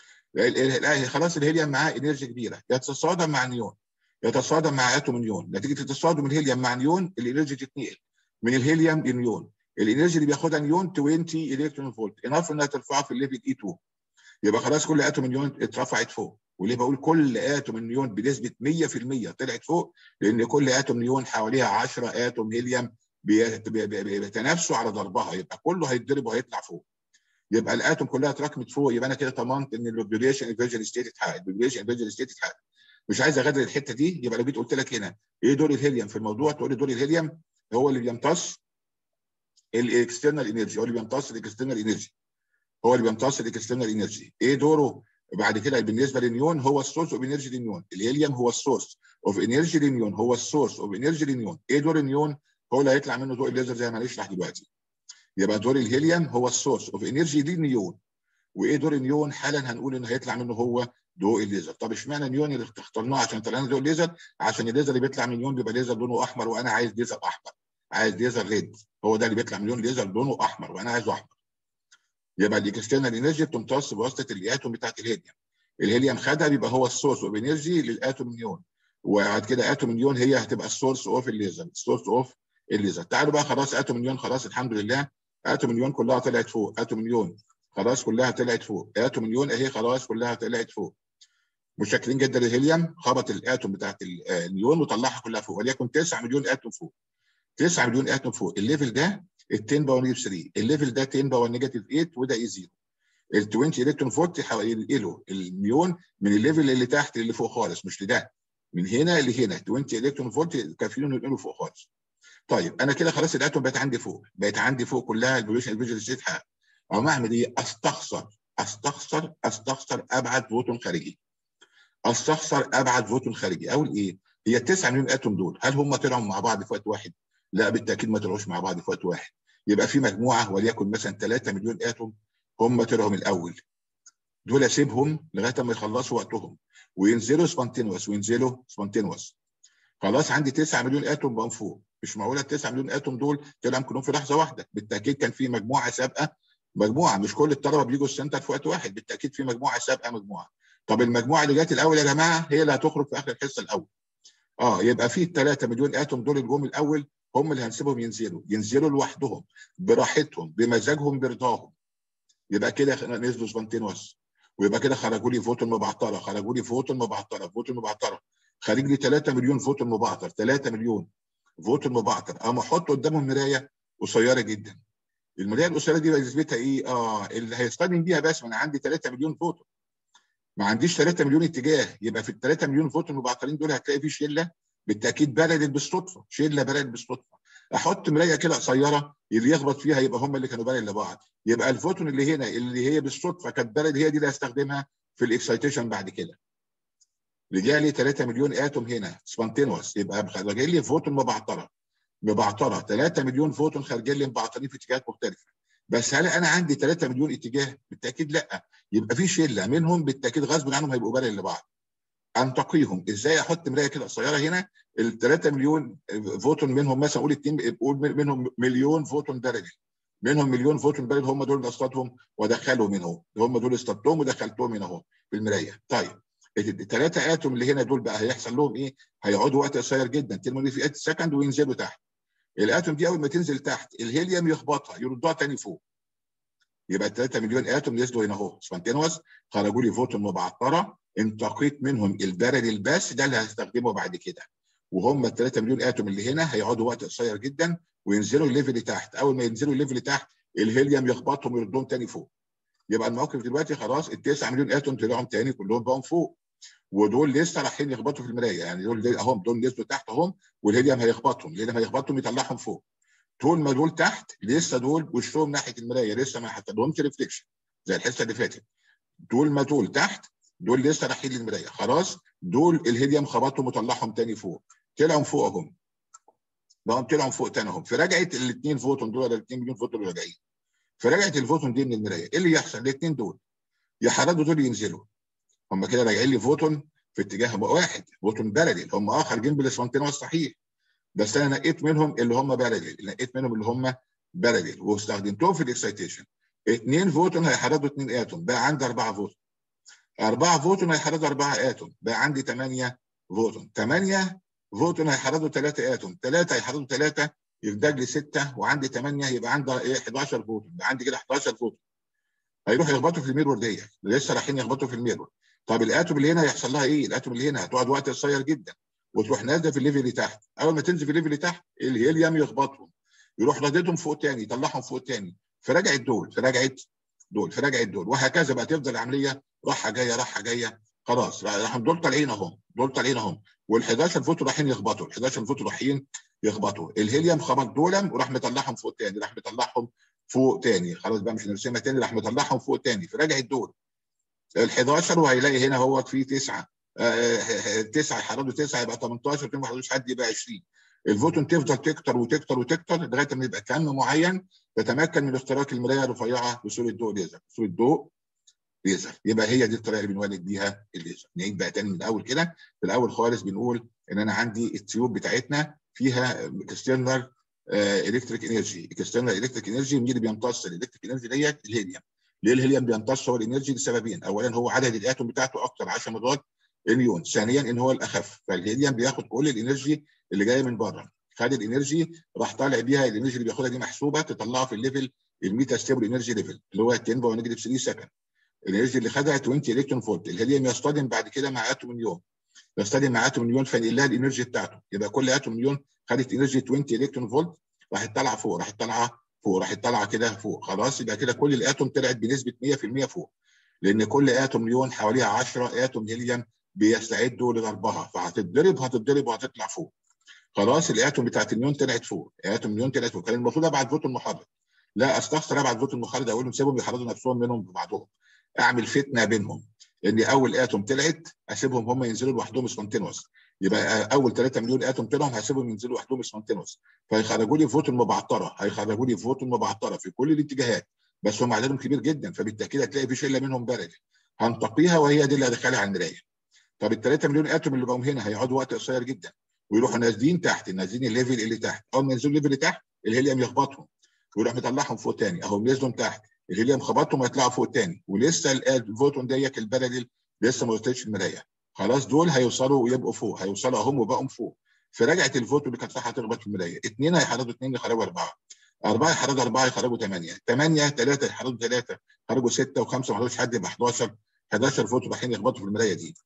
خلاص الهيليوم معاه انرجي كبيره يتصادم مع نيون يتصادم مع اتوم نيون نتيجه التصادم الهيليوم مع نيون الانرجي تتنقل من الهيليوم لنيون الانرجي اللي بياخدها نيون 20 الكترون فولت انف انها ترفعها في الليفل اي 2 يبقى خلاص كل اتوم نيون اترفعت فوق وليه بقول كل اتوم نيون بنسبه 100% طلعت فوق لان كل اتوم نيون حواليها 10 اتوم هيليوم بيتنافسوا على ضربها يبقى كله هيتضرب وهيطلع فوق يبقى الاتوم كلها اتراكمت فوق يبقى انا كده ضمنت ان البوبيوليشن انفيرجن ستيت اتحقق البوبيوليشن انفيرجن ستيت اتحقق مش عايز اغادر الحته دي يبقى لو جيت قلت لك هنا ايه دور الهيليوم في الموضوع تقول لي دور الهيليوم هو اللي بيمتص الاكسترنال انرجي هو اللي بيمتص الاكسترنال انرجي هو اللي بيمتص الاكسترنال انرجي ايه دوره بعد كده بالنسبه للنيون هو السورس اوف انرجي للنيون الهيليوم هو السورس اوف انرجي للنيون هو السورس اوف انرجي للنيون ايه دور النيون هو اللي هيطلع منه ضوء الليزر زي ما هنشرح دلوقتي يبقى دور الهيليوم هو السورس اوف انرجي للنيون وايه دور النيون حالا هنقول انه هيطلع منه هو ضوء الليزر طب اشمعنى نيون اللي اخترناه عشان طلع لنا ضوء الليزر عشان الليزر اللي بيطلع من نيون بيبقى ليزر لونه احمر وانا عايز ليزر احمر عايز ليزر ريد هو ده اللي بيطلع من نيون ليزر لونه احمر وانا عايزه احمر يبقى الاكسترنال انرجي بتمتص بواسطه الاتوم بتاعت الهيليوم الهيليوم خدها بيبقى هو السورس اوف انرجي للاتوم نيون وبعد كده اتوم نيون هي هتبقى السورس اوف الليزر السورس اوف الليزر تعالوا بقى خلاص اتوم نيون خلاص الحمد لله اتوم نيون كلها طلعت فوق اتوم نيون خلاص كلها طلعت فوق اتوم نيون اهي خلاص كلها طلعت فوق متشكرين جدا للهيليوم خبط الاتوم بتاعت النيون وطلعها كلها فوق وليكن 9 مليون اتوم فوق 9 مليون اتوم فوق الليفل ده ال 10 باور نيجاتيف 3 الليفل ده 10 باور نيجاتيف 8 وده اي 0 ال 20 الكترون فولت ينقلوا النيون من الليفل اللي تحت اللي فوق خالص مش لده من هنا لهنا 20 الكترون فولت كافيين ينقلوا فوق خالص طيب انا كده خلاص الاتوم بقت عندي فوق بقت عندي فوق كلها البوليوشن الفيجوال ستيت حقق اقوم اعمل ايه؟ استخسر استخسر استخسر ابعد فوتون خارجي استخسر ابعد فوتون خارجي اقول ايه؟ هي ال 9 مليون اتوم دول هل هم طلعوا مع بعض في وقت واحد؟ لا بالتاكيد ما طلعوش مع بعض في وقت واحد يبقى في مجموعه وليكن مثلا 3 مليون اتوم هم طلعوا من الاول دول اسيبهم لغايه ما يخلصوا وقتهم وينزلوا سبونتينوس وينزلوا سبونتينوس خلاص عندي 9 مليون اتوم بقوا فوق مش معقوله ال 9 مليون اتوم دول طلعوا كلهم في لحظه واحده بالتاكيد كان في مجموعه سابقه مجموعه مش كل الطلبه بيجوا السنتر في وقت واحد بالتاكيد في مجموعه سابقه مجموعه طب المجموعه اللي جت الاول يا جماعه هي اللي هتخرج في اخر الحصه الاول اه يبقى في ال 3 مليون اتوم دول اللي جم الاول هم اللي هنسيبهم ينزلوا ينزلوا لوحدهم براحتهم بمزاجهم برضاهم يبقى كده نزلوا سبونتينوس ويبقى كده خرجوا لي فوتون مبعتره خرجوا لي فوتون مبعتره فوتون مبعتره خارج لي 3 مليون فوتون مبعتر 3 مليون فوتون مبعتر اما احط قدامهم مرايه قصيره جدا المرايه القصيره دي نسبتها ايه؟ اه اللي هيصطدم بيها بس ما انا عندي 3 مليون فوتون ما عنديش 3 مليون اتجاه يبقى في ال 3 مليون فوتون مبعترين دول هتلاقي في شله بالتاكيد بردت بالصدفه شله بردت بالصدفه احط مرايه كده قصيره اللي يخبط فيها يبقى هم اللي كانوا بارد لبعض يبقى الفوتون اللي هنا اللي هي بالصدفه كانت بارد هي دي اللي هستخدمها في الاكسيتيشن بعد كده رجع لي 3 مليون اتوم هنا سبونتينوس يبقى راجع لي فوتون مبعتره مبعتره 3 مليون فوتون خارجين لي مبعترين في اتجاهات مختلفه بس هل انا عندي 3 مليون اتجاه؟ بالتاكيد لا يبقى في شله منهم بالتاكيد غصب عنهم هيبقوا بارد لبعض انتقيهم ازاي احط مرايه كده قصيره هنا ال 3 مليون فوتون منهم مثلا قول اتنين قول منهم مليون فوتون بارد منهم مليون فوتون بارد هم دول اللي اصطادهم وادخلهم هنا اهو هم دول اصطدتهم ودخلتهم هنا اهو في المرايه طيب الثلاثه اتوم اللي هنا دول بقى هيحصل لهم ايه؟ هيقعدوا وقت قصير جدا ترموا في سكند وينزلوا تحت الاتوم دي اول ما تنزل تحت الهيليوم يخبطها يردوها تاني فوق يبقى 3 مليون اتوم نزلوا هنا اهو سبونتينوس خرجوا لي فوتون مبعتره انتقيت منهم البارد الباس ده اللي هستخدمه بعد كده وهم ال 3 مليون اتوم اللي هنا هيقعدوا وقت قصير جدا وينزلوا الليفل تحت اول ما ينزلوا الليفل تحت الهيليوم يخبطهم ويردهم تاني فوق يبقى الموقف دلوقتي خلاص ال 9 مليون اتوم طلعوا تاني كلهم بقوا فوق ودول لسه رايحين يخبطوا في المرايه يعني دول اهم دول نزلوا تحت اهم والهيليوم هيخبطهم الهيليوم هيخبطهم يطلعهم فوق طول ما دول تحت لسه دول وشهم ناحيه المرايه لسه ما حصلهمش ريفليكشن زي الحصه اللي فاتت طول ما دول تحت دول لسه رايحين للمرايه خلاص دول الهيليوم خبطهم وطلعهم تاني فوق طلعوا فوق اهم بقوا طلعوا فوق تاني اهم فرجعت الاثنين فوتون دول ولا الاثنين مليون فوتون اللي راجعين فرجعت الفوتون دي من المرايه ايه اللي يحصل الاثنين دول يحرضوا دول ينزلوا هم كده راجعين لي فوتون في اتجاه واحد فوتون بلدي هم اه خارجين بالاسفنتينوس صحيح بس انا نقيت منهم اللي هم بلدي نقيت منهم اللي هم بلدي واستخدمتهم في الاكسيتيشن اثنين فوتون هيحرضوا اثنين اتوم بقى عندي اربعه فوتون اربعه فوتون هيحرضوا اربعه اتوم بقى عندي ثمانيه فوتون ثمانيه فوتون هيحرضوا ثلاثه اتوم ثلاثه هيحرضوا ثلاثه يفضل لي سته وعندي ثمانيه يبقى عندي ايه 11 فوتون يبقى عندي كده 11 فوتون هيروحوا يخبطوا في الميرور ديت لسه رايحين يخبطوا في الميرور طب الاتوم اللي هنا هيحصل لها ايه؟ الاتوم اللي هنا هتقعد وقت قصير جدا وتروح نازله في الليفل اللي تحت اول ما تنزل في الليفل اللي تحت الهيليوم يخبطهم يروح راددهم فوق تاني يطلعهم فوق تاني فرجعت دول فرجعت دول فرجعت دول وهكذا بقى تفضل العمليه راحه جايه راحه جايه خلاص راح دول طالعين اهم دول طالعين اهم وال11 فوت رايحين يخبطوا ال11 فوت رايحين يخبطوا الهيليوم خبط دولم وراح مطلعهم فوق تاني راح مطلعهم فوق تاني خلاص بقى مش هنرسمها تاني راح مطلعهم فوق تاني فرجعت دول ال11 وهيلاقي هنا هو في تسعه آه تسعه يحرضوا تسعه يبقى 18 ما يحرضوش حد يبقى 20 الفوتون تفضل تكتر وتكتر وتكتر لغايه ما يبقى كم معين تتمكن من اختراق المرايه الرفيعه بصوره ضوء ليزر بصوره ضوء ليزر يبقى هي دي الطريقه اللي بنولد بيها الليزر نعيد بقى تاني من الاول كده في الاول خالص بنقول ان انا عندي التيوب بتاعتنا فيها اكسترنال الكتريك انرجي اكسترنال الكتريك انرجي مين اللي بيمتص الالكتريك انرجي ديت الهيليوم ليه الهيليوم بيمتص هو الانرجي لسببين اولا هو عدد الاتوم بتاعته اكتر 10 مرات النيون ثانيا ان هو الاخف فالهيليوم بياخد كل الانرجي اللي جايه من بره خد الانرجي راح طالع بيها الانرجي اللي بياخدها دي محسوبه تطلعها في الليفل الميتا ستيبل انرجي ليفل اللي هو 10 باور نيجاتيف 3 سكند الانرجي اللي خدها 20 الكترون فولت الهيليوم يصطدم بعد كده مع اتوم نيون يصطدم مع اتوم نيون فينقل لها الانرجي بتاعته يبقى كل اتوم نيون خدت انرجي 20 الكترون فولت راحت طالعه فوق راحت طالعه فوق راحت طالعه كده فوق خلاص يبقى كده كل الاتوم طلعت بنسبه 100% فوق لان كل اتوم نيون حواليها 10 اتوم هيليوم بيستعدوا لضربها فهتتضرب هتتضرب وهتطلع فوق خلاص الاتوم بتاعت النيون طلعت فوق الاتوم النيون طلعت فوق كان المفروض ابعت فوتون محرض لا استخسر ابعت فوتون محرض اقول لهم سيبهم يحرضوا نفسهم منهم ببعضهم اعمل فتنه بينهم ان اول اتوم طلعت اسيبهم هم ينزلوا لوحدهم سبونتينوس يبقى اول 3 مليون اتوم طلعوا هسيبهم ينزلوا لوحدهم سبونتينوس فيخرجوا لي فوتون مبعتره هيخرجوا لي فوتون مبعتره في كل الاتجاهات بس هم عددهم كبير جدا فبالتاكيد هتلاقي في شله منهم بارده هنتقيها وهي دي اللي هدخلها على المرايه طب ال 3 مليون اتوم اللي بقوا هنا هيقعدوا وقت قصير جدا ويروحوا نازلين تحت نازلين الليفل اللي تحت اول ما ينزلوا الليفل اللي تحت الهيليوم يخبطهم ويروح مطلعهم فوق تاني اهو نزلوا تحت الهيليوم خبطهم ويطلعوا فوق تاني ولسه الفوتون ديت البارل لسه ما وصلتش المرايه خلاص دول هيوصلوا ويبقوا فوق هيوصلوا اهم وبقوا فوق فرجعت الفوتون اللي كانت رايحه تخبط في المرايه اثنين هيحرضوا اثنين يخرجوا اربعه اربعه يحرضوا اربعه يخرجوا ثمانيه ثمانيه ثلاثه يحرضوا ثلاثه خرجوا سته وخمسه ما حد يبقى 11 11 فوتون رايحين يخبطوا في المرايه دي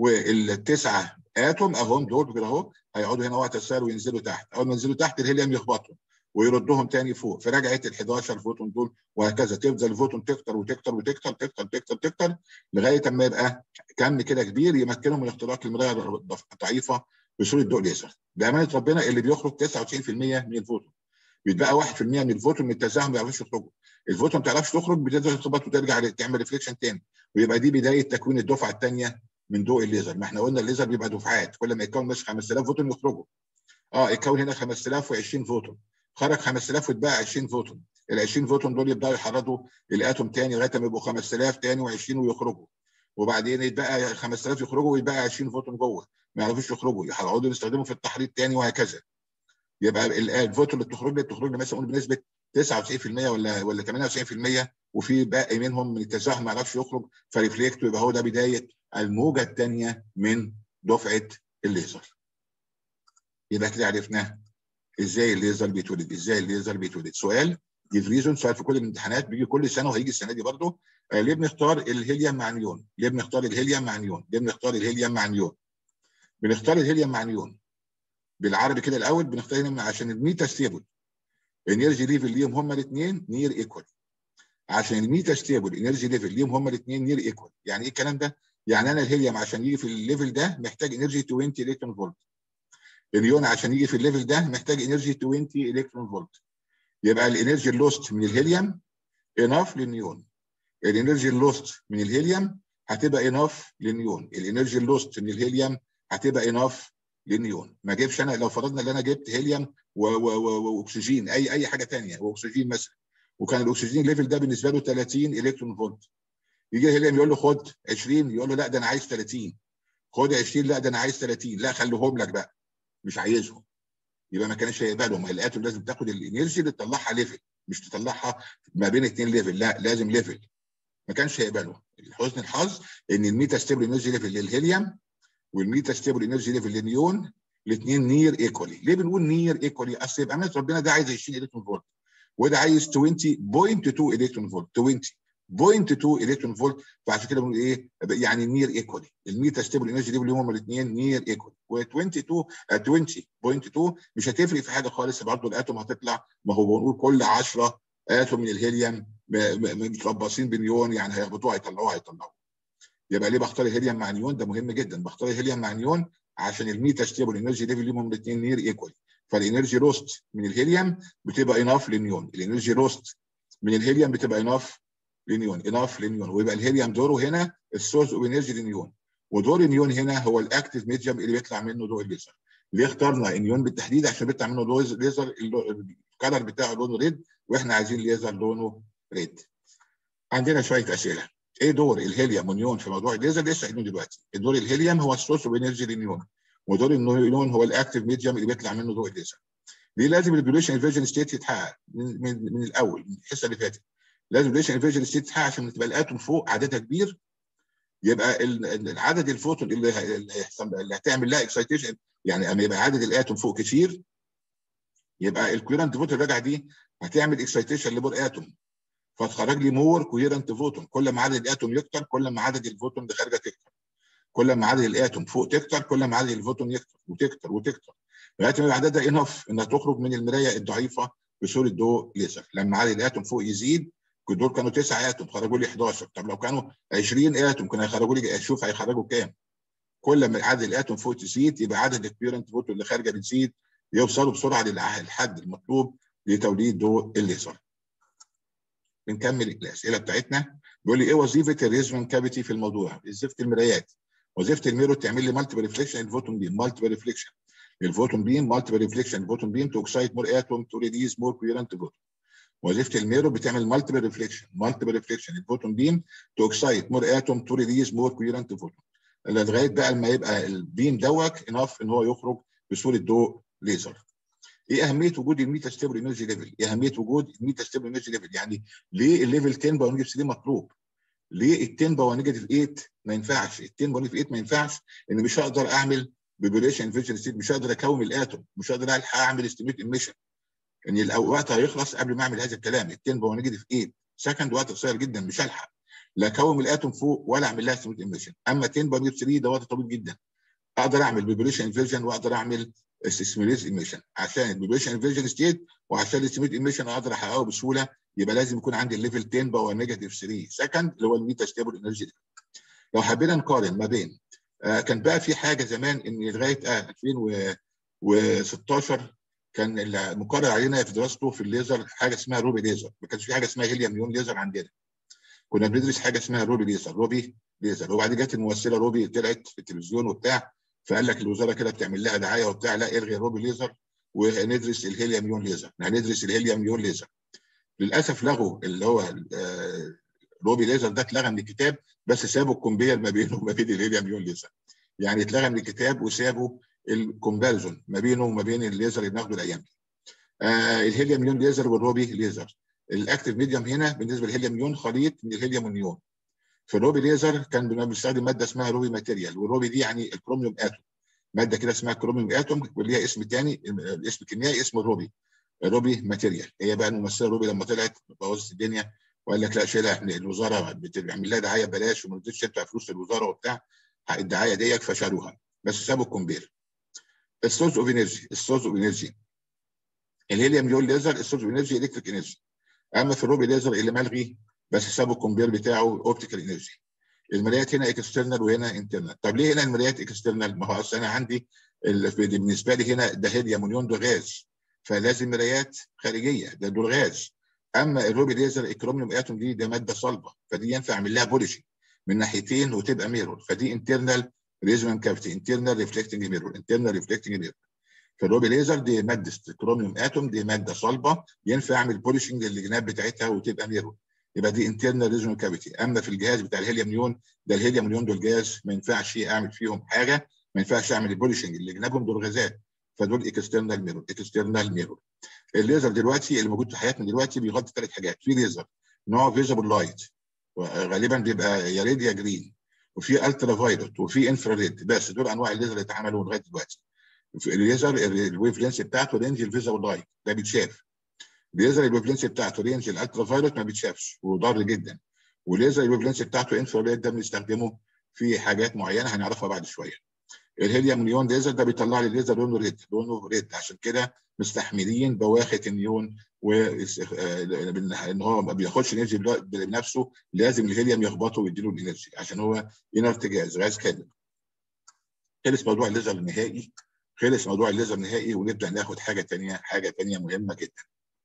والتسعه اتوم اهم دول كده اهو هيقعدوا هنا وقت السير وينزلوا تحت اول ما ينزلوا تحت الهيليوم يخبطهم ويردهم تاني فوق فرجعت ال 11 فوتون دول وهكذا تفضل الفوتون تكتر وتكتر وتكتر تكتر تكتر تكتر لغايه اما يبقى كم كده كبير يمكنهم من اختراق المرايه الضعيفه بصوره ضوء ليزر بامانه ربنا اللي بيخرج 99% من الفوتون بيتبقى 1% من الفوتون من التزاحم ما بيعرفوش يخرجوا الفوتون ما بتعرفش تخرج بتقدر تخبط وترجع تعمل ريفليكشن تاني ويبقى دي بدايه تكوين الدفعه الثانيه من ضوء الليزر ما احنا قلنا الليزر بيبقى دفعات كل ما يتكون مش 5000 فوتون يخرجوا اه يتكون هنا 5020 فوتون خرج 5000 واتبقى 20 فوتون ال 20 فوتون دول يبداوا يحرضوا الاتوم تاني لغايه ما يبقوا 5000 تاني و20 ويخرجوا وبعدين يتبقى 5000 يخرجوا ويتبقى 20 فوتون جوه ما يعرفوش يخرجوا يقعدوا يستخدموا في التحريض تاني وهكذا يبقى الفوتون اللي بتخرج لي بتخرج لي مثلا بنسبه 99% ولا ولا 98% وفي باقي منهم من التزاحم ما يعرفش يخرج فريفليكت ويبقى هو ده بدايه الموجه الثانيه من دفعه الليزر. يبقى كده عرفنا ازاي الليزر بيتولد ازاي الليزر بيتولد سؤال ريزون سؤال في كل الامتحانات بيجي كل سنه وهيجي السنه دي برضه آه ليه بنختار الهيليوم مع نيون؟ ليه بنختار الهيليوم مع نيون؟ ليه بنختار الهيليوم مع نيون؟ بنختار الهيليوم مع نيون بالعربي كده الاول بنختار هنا عشان الميتا ستيبل انرجي ليفل ليهم هما الاثنين نير ايكوال عشان الميتا ستيبل انرجي ليفل ليهم هما الاثنين نير ايكوال يعني ايه الكلام ده؟ يعني انا الهيليوم عشان يجي في الليفل ده محتاج انرجي 20 الكترون فولت اليون عشان يجي في الليفل ده محتاج انرجي 20 الكترون فولت يبقى الانرجي اللوست من الهيليوم اناف للنيون الانرجي اللوست من الهيليوم هتبقى اناف للنيون الانرجي اللوست من الهيليوم هتبقى اناف للنيون ما اجيبش انا لو فرضنا ان انا جبت هيليوم واكسجين اي اي حاجه ثانيه واكسجين مثلا وكان الاكسجين ليفل ده بالنسبه له 30 الكترون فولت يجي الهيليوم يقول له خد 20 يقول له لا ده انا عايز 30 خد 20 لا ده انا عايز 30 لا خليهم لك بقى مش عايزهم يبقى ما كانش هيقبلهم الاتوم لازم تاخد الانرجي اللي تطلعها ليفل مش تطلعها ما بين اثنين ليفل لا لازم ليفل ما كانش هيقبله لحسن الحظ ان الميتا ستيبل انرجي ليفل للهيليوم والميتا ستيبل انرجي ليفل للنيون الاثنين نير ايكوالي ليه بنقول نير ايكوالي اصل يبقى امانه ربنا ده عايز 20 الكترون فولت وده عايز 20.2 الكترون فولت 20 0.2 الكترون فولت فعشان كده بنقول ايه يعني نير ايكوالي الميتا ستيبل انرجي ليفل هم الاثنين نير ايكوالي و22 20.2 مش هتفرق في حاجه خالص برضه الاتوم هتطلع ما هو بنقول كل 10 اتوم من الهيليوم متربصين بنيون يعني هيهبطوها هيطلعوها هيطلعوها يبقى ليه بختار الهيليوم مع نيون ده مهم جدا بختار الهيليوم مع نيون عشان الميتا ستيبل انرجي ليفل ليهم الاثنين نير ايكوالي فالانرجي روست من الهيليوم بتبقى اناف للنيون الانرجي روست من الهيليوم بتبقى اناف لنيون اناف لنيون ويبقى الهيليوم دوره هنا السورس اوف انرجي لنيون ودور النيون هنا هو الاكتف ميديوم اللي بيطلع منه ضوء الليزر ليه اخترنا النيون بالتحديد عشان بيطلع منه ضوء الليزر الكلر بتاعه لونه ريد واحنا عايزين ليزر لونه ريد عندنا شويه اسئله ايه دور الهيليوم والنيون في موضوع الليزر لسه قايلينه دلوقتي دور الهيليوم هو السورس اوف انرجي للنيون ودور النيون هو الاكتف ميديوم اللي بيطلع منه ضوء الليزر ليه لازم الريجوليشن انفيرجن ستيت يتحقق من, من, من الاول من الحصه اللي فاتت لازم الريجوليشن انفيرجن ستيت يتحقق عشان تبقى الاتوم فوق عددها كبير يبقى العدد الفوتون اللي هيحصل اللي هتعمل لها اكسايتيشن يعني اما يبقى عدد الاتوم فوق كتير يبقى الكويرنت فوتون الراجعه دي هتعمل اكسايتيشن لبور اتوم فتخرج لي مور كويرنت فوتون كل ما عدد الاتوم يكتر كل ما عدد الفوتون اللي خارجه تكتر كل ما عدد الاتوم فوق تكتر كل ما عدد الفوتون يكتر وتكتر وتكتر لغايه ما يبقى عددها انف انها تخرج من المرايه الضعيفه بصوره ضوء ليزر لما عدد الاتوم فوق يزيد دول كانوا 9 اتوم خرجوا لي 11 طب لو كانوا 20 اتوم كانوا هيخرجوا لي اشوف هيخرجوا كام كل ما عدد الاتوم فوق تزيد يبقى عدد الكبيرنت فوتون اللي خارجه بتزيد يوصلوا بسرعه للحد المطلوب لتوليد ضوء الليزر بنكمل الاسئله بتاعتنا بيقول لي ايه وظيفه الريزمان كافيتي في الموضوع وظيفه المرايات وظيفه الميرور تعمل لي مالتيبل ريفليكشن الفوتون بيم مالتيبل ريفليكشن الفوتون بيم مالتيبل ريفليكشن الفوتون بيم تو اكسايت مور اتوم تو ريليز مور كويرنت فوتون وظيفه الميرور بتعمل مالتيبل ريفليكشن مالتيبل ريفليكشن الفوتون بيم تو اكسايت مور اتوم تو ريليز مور كويرنت فوتون لغايه بقى لما يبقى البيم دوت انف ان هو يخرج بصوره ضوء ليزر ايه اهميه وجود الميتا ستيبل انرجي ليفل؟ ايه اهميه وجود الميتا ستيبل انرجي ليفل؟ يعني ليه الليفل 10 باي 3 مطلوب؟ ليه ال 10 باور نيجاتيف 8 ما ينفعش ال 10 باور نيجاتيف 8 ما ينفعش ان مش هقدر اعمل بيبوليشن فيجن ستيت مش هقدر اكون الاتوم مش هقدر الحق اعمل استيميت ايميشن ان الوقت هيخلص قبل ما اعمل هذا الكلام ال 10 باور نيجاتيف 8 سكند وقت قصير جدا مش هلحق لا اكون الاتوم فوق ولا اعمل لها استيميت ايميشن اما 10 باور نيجاتيف 3 ده وقت طويل جدا اقدر اعمل بيبوليشن انفيرجن واقدر اعمل استثماريز ايميشن عشان البيبوليشن انفيرجن ستيت وعشان الاستيميت ايميشن اقدر احققه بسهوله يبقى لازم يكون عندي الليفل 10 باور نيجاتيف 3 سكند اللي هو الميتا ستيبل انرجي لو حبينا نقارن ما بين آه كان بقى في حاجه زمان ان لغايه آه 2016 كان المقرر علينا في دراسته في الليزر حاجه اسمها روبي ليزر ما كانش في حاجه اسمها هيليوم نيون ليزر عندنا كنا بندرس حاجه اسمها روبي ليزر روبي ليزر وبعدين جت الممثله روبي طلعت في التلفزيون وبتاع فقال لك الوزاره كده بتعمل لها دعايه وبتاع لا الغي الروبي ليزر وندرس الهيليوم نيون ليزر هندرس الهيليوم نيون ليزر للاسف لغوا اللي هو روبي ليزر ده اتلغى من الكتاب بس سابوا الكومبير ما بينه وما بين الهيليوم نيون ليزر يعني اتلغى من الكتاب وسابوا الكومباريزون ما بينه وما بين الليزر اللي بناخده الايام دي آه الهيليوم نيون ليزر والروبي ليزر الاكتف ميديوم هنا بالنسبه للهيليوم نيون خليط من الهيليوم والنيون في الروبي ليزر كان بنستخدم ماده اسمها روبي ماتيريال والروبي دي يعني الكروميوم اتوم ماده كده اسمها كروميوم اتوم وليها اسم ثاني الاسم الكيميائي اسمه الروبي الروبي ماتيريال هي بقى الممثله روبي لما طلعت بوظت الدنيا وقال لك لا شيلها الوزاره بتعمل لها دعايه ببلاش وما رضيتش تدفع فلوس للوزاره وبتاع الدعايه ديت فشالوها بس سابوا الكومبير السورس اوف انرجي السورس اوف انرجي الهيليوم نيون ليزر السورس اوف انرجي الكتريك انرجي اما في الروبي ليزر اللي ملغي بس سابوا الكومبير بتاعه اوبتيكال انرجي المرايات هنا اكسترنال وهنا انترنال طب ليه هنا المرايات اكسترنال ما هو اصل انا عندي بالنسبه لي هنا ده هيليوم نيون ده غاز فلازم مرايات خارجيه ده دول غاز اما الروبي ليزر الكروميوم اتوم دي ده ماده صلبه فدي ينفع اعمل لها بوليشنج من ناحيتين وتبقى ميرور فدي انترنال ريزونانت كافيتي انترنال ريفلكتنج ميرور انترنال ريفلكتنج ميرور فالروبي ليزر دي ماده كروميوم اتوم دي ماده صلبه ينفع اعمل بوليشنج للجناب بتاعتها وتبقى ميرور يبقى دي انترنال ريزونانت كافيتي اما في الجهاز بتاع الهيليوم نيون ده الهيليوم نيون دول جاز ما ينفعش اعمل فيهم حاجه ما ينفعش اعمل البوليشنج اللي جنابهم دول غازات فدول اكسترنال ميرور اكسترنال ميرور الليزر دلوقتي اللي موجود في حياتنا دلوقتي بيغطي ثلاث حاجات في ليزر نوع فيزبل لايت غالبا بيبقى يا ريد يا جرين وفي الترا فايلوت وفي انفراريد بس دول انواع الليزر اللي اتعملوا لغايه دلوقتي الليزر الويف لينس بتاعته رينج الفيزبل لايت ده بيتشاف الليزر الويف لينس بتاعته رينج الالترا فايلوت ما بيتشافش وضار جدا والليزر الويف لينس بتاعته انفراريد ده بنستخدمه في حاجات معينه هنعرفها بعد شويه الهيليوم نيون ليزر ده بيطلع لي ليزر لونه ريد لونه ريد عشان كده مستحملين بواخه النيون و ان هو ما بياخدش انرجي بنفسه لازم الهيليوم يخبطه ويديله الانرجي عشان هو انرت جاز غاز كامل خلص موضوع الليزر النهائي خلص موضوع الليزر النهائي ونبدا ناخد حاجه ثانيه حاجه ثانيه مهمه جدا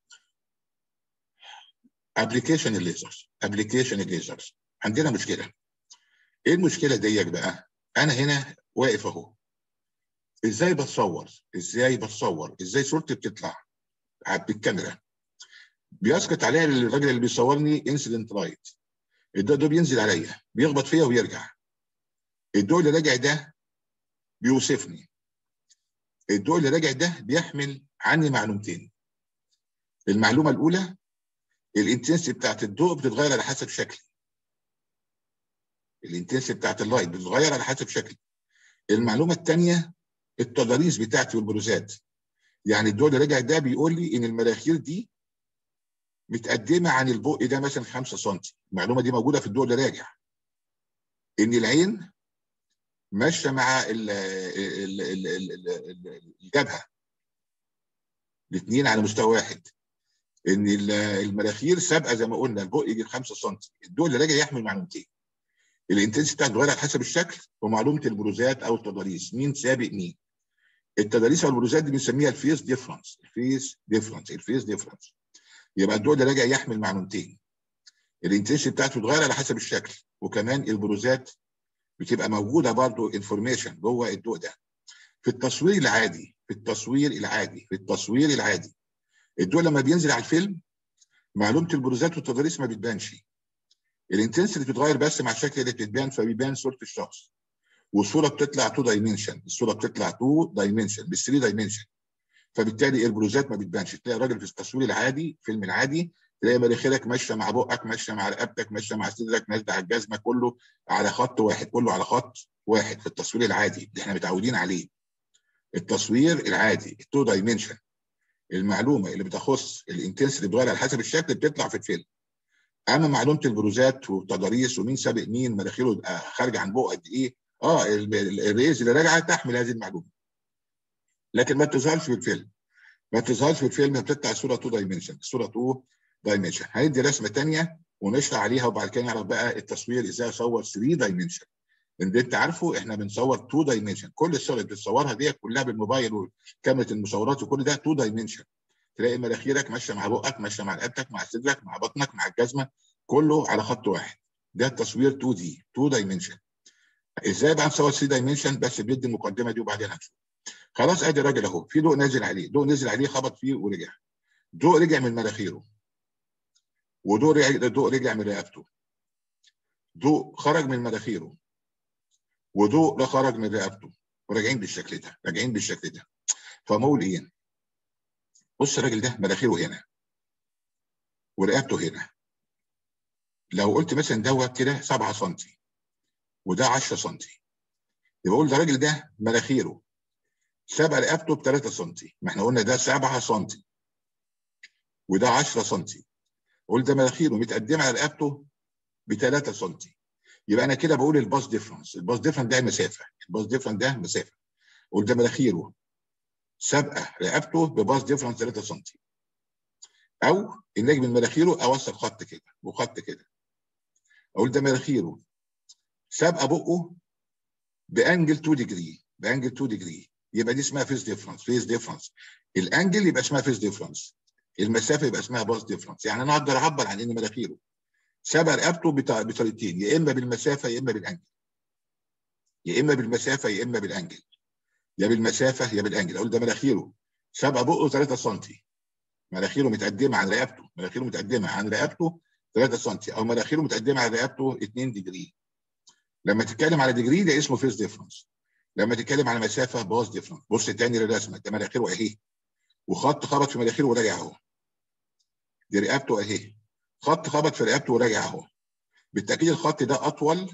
ابلكيشن الليزرز ابلكيشن الليزرز عندنا مشكله ايه المشكله ديت بقى انا هنا واقف اهو ازاي بتصور ازاي بتصور ازاي صورتي بتطلع بالكاميرا بيسقط عليها الراجل اللي بيصورني انسيدنت لايت الضوء ده بينزل عليا بيخبط فيا ويرجع الضوء اللي راجع ده بيوصفني الضوء اللي راجع ده بيحمل عني معلومتين المعلومه الاولى الانتنسي بتاعت الضوء بتتغير على حسب شكلي الانتنسي بتاعت اللايت بتتغير على حسب شكلي المعلومه الثانيه التضاريس بتاعتي والبروزات يعني الضوء اللي راجع ده بيقول لي ان المراخير دي متقدمه عن البق ده مثلا 5 سم المعلومه دي موجوده في الضوء اللي راجع ان العين ماشيه مع ال ال ال ال الجبهه الاثنين على مستوى واحد ان المراخير سابقه زي ما قلنا البق يجي 5 سم الضوء اللي راجع يحمل معلومتين الانتنسيتي بتاعته بتتغير على حسب الشكل ومعلومه البروزات او التضاريس مين سابق مين التضاريس او البروزات دي بنسميها الفيس ديفرنس الفيس ديفرنس الفيس ديفرنس يبقى الضوء ده راجع يحمل معلومتين الانتنسيتي بتاعته بتتغير على حسب الشكل وكمان البروزات بتبقى موجوده برضه انفورميشن جوه الضوء ده في التصوير العادي في التصوير العادي في التصوير العادي الضوء لما بينزل على الفيلم معلومه البروزات والتضاريس ما بتبانش الانتنسيتي بتتغير بس مع الشكل اللي بتبان فبيبان صوره الشخص والصوره بتطلع 2 دايمنشن الصوره بتطلع 2 دايمنشن مش 3 دايمنشن فبالتالي البروزات ما بتبانش تلاقي الراجل في التصوير العادي الفيلم العادي تلاقي مناخيرك ماشيه مع بقك ماشيه مع رقبتك ماشيه مع صدرك نازله على الجزمه كله على خط واحد كله على خط واحد في التصوير العادي اللي احنا متعودين عليه التصوير العادي التو دايمنشن المعلومه اللي بتخص الانتنسيتي بتتغير على حسب الشكل بتطلع في الفيلم اما معلومه البروزات والتضاريس ومين سابق مين مناخيره خارجه عن بقه قد ايه اه الريز اللي راجعه تحمل هذه المعلومه لكن ما بتظهرش في الفيلم ما بتظهرش في الفيلم بتطلع الصوره 2 دايمنشن الصوره 2 دايمنشن هندي رسمه ثانيه ونشرح عليها وبعد كده نعرف بقى التصوير ازاي اصور 3 دايمنشن اللي انت عارفه احنا بنصور 2 دايمنشن كل الصور اللي بتصورها دي كلها بالموبايل وكاميرا المصورات وكل ده 2 دايمنشن تلاقي مناخيرك ماشيه مع بقك ماشيه مع رقبتك مع صدرك مع بطنك مع الجزمه كله على خط واحد ده التصوير 2 دي 2 دايمنشن ازاي بقى نصور 3 دايمنشن بس بيدي المقدمه دي وبعدين هنشوف خلاص ادي الراجل اهو في ضوء نازل عليه ضوء نزل عليه خبط فيه ورجع ضوء رجع من مناخيره وضوء رجع ضوء رجع من رقبته ضوء خرج من مناخيره وضوء ده خرج من رقبته وراجعين بالشكل ده راجعين بالشكل ده فمقول ايه بص الراجل ده مناخيره هنا ورقبته هنا لو قلت مثلا دوت كده 7 سم وده 10 سم يبقى اقول ده الراجل ده مناخيره سابقه رقبته ب 3 سم ما احنا قلنا ده 7 سم وده 10 سم قول ده مناخيره متقدمه على رقبته ب 3 سم يبقى انا كده بقول الباس ديفرنس الباس ديفرنس ده مسافه الباس ديفرنس ده مسافه قول ده مناخيره سابقه رقبته بباس ديفرنس 3 سم او النجم من مناخيره اوصل خط كده وخط كده اقول ده مناخيره سابقه بقه بانجل 2 ديجري بانجل 2 ديجري يبقى دي اسمها فيس ديفرنس فيس ديفرنس الانجل يبقى اسمها فيس ديفرنس المسافه يبقى اسمها باس ديفرنس يعني انا اقدر اعبر عن ان مناخيره سابق رقبته بطريقتين يا اما بالمسافه يا اما بالانجل يا اما بالمسافه يا اما بالانجل يا بالمسافه يا بالانجل اقول ده مناخيره سابق بقه 3 سم مناخيره متقدمه عن رقبته مناخيره متقدمه عن رقبته 3 سم او مناخيره متقدمه عن رقبته 2 ديجري لما تتكلم على ديجري ده اسمه فيس ديفرنس لما تتكلم على مسافه باص ديفرنس بص تاني للرسمه ده مناخيره اهي وخط خبط في مناخيره وراجع اهو دي رقبته اهي خط خبط في رقبته وراجع اهو بالتاكيد الخط ده اطول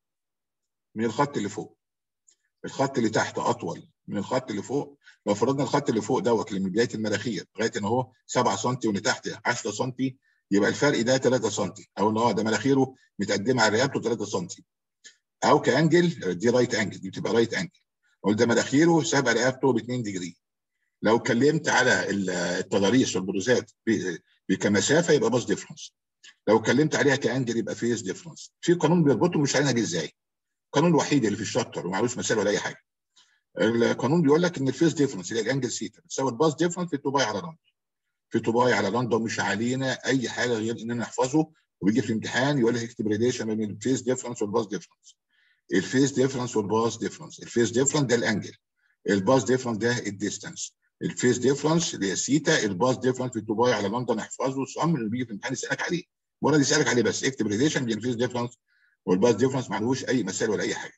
من الخط اللي فوق الخط اللي تحت اطول من الخط اللي فوق لو فرضنا الخط اللي فوق دوت اللي من بدايه المناخير لغايه ان هو 7 سم واللي تحت 10 سم يبقى الفرق ده 3 سم او ان هو ده مناخيره متقدمه على رقبته 3 سم او كانجل دي رايت انجل دي بتبقى رايت انجل اقول ده مناخيره سابقه رقبته ب 2 ديجري لو اتكلمت على التضاريس والبروزات كمسافه يبقى باس ديفرنس لو اتكلمت عليها كانجل يبقى فيس ديفرنس في قانون بيربطهم مش عارفين ازاي القانون الوحيد اللي في الشابتر ومعلوش مسائل ولا اي حاجه القانون بيقول لك ان الفيس ديفرنس اللي هي الانجل سيتا بتساوي الباس ديفرنس في طوباي على لندن في طوباي على لندن مش علينا اي حاجه غير اننا نحفظه وبيجي في الامتحان يقول لك اكتب ريليشن بين الفيس ديفرنس والباس ديفرنس الفيس ديفرنس والباس ديفرنس الفيس ديفرنس ده الانجل الباس ديفرنس ده الديستانس الفيس ديفرنس اللي هي سيتا الباس ديفرنس في دبي على لندن احفظه صم اللي بيجي في الامتحان يسالك عليه مجرد يسالك عليه بس اكتب ريليشن بين الفيس ديفرنس والباس ديفرنس ما عليهوش اي مسائل ولا اي حاجه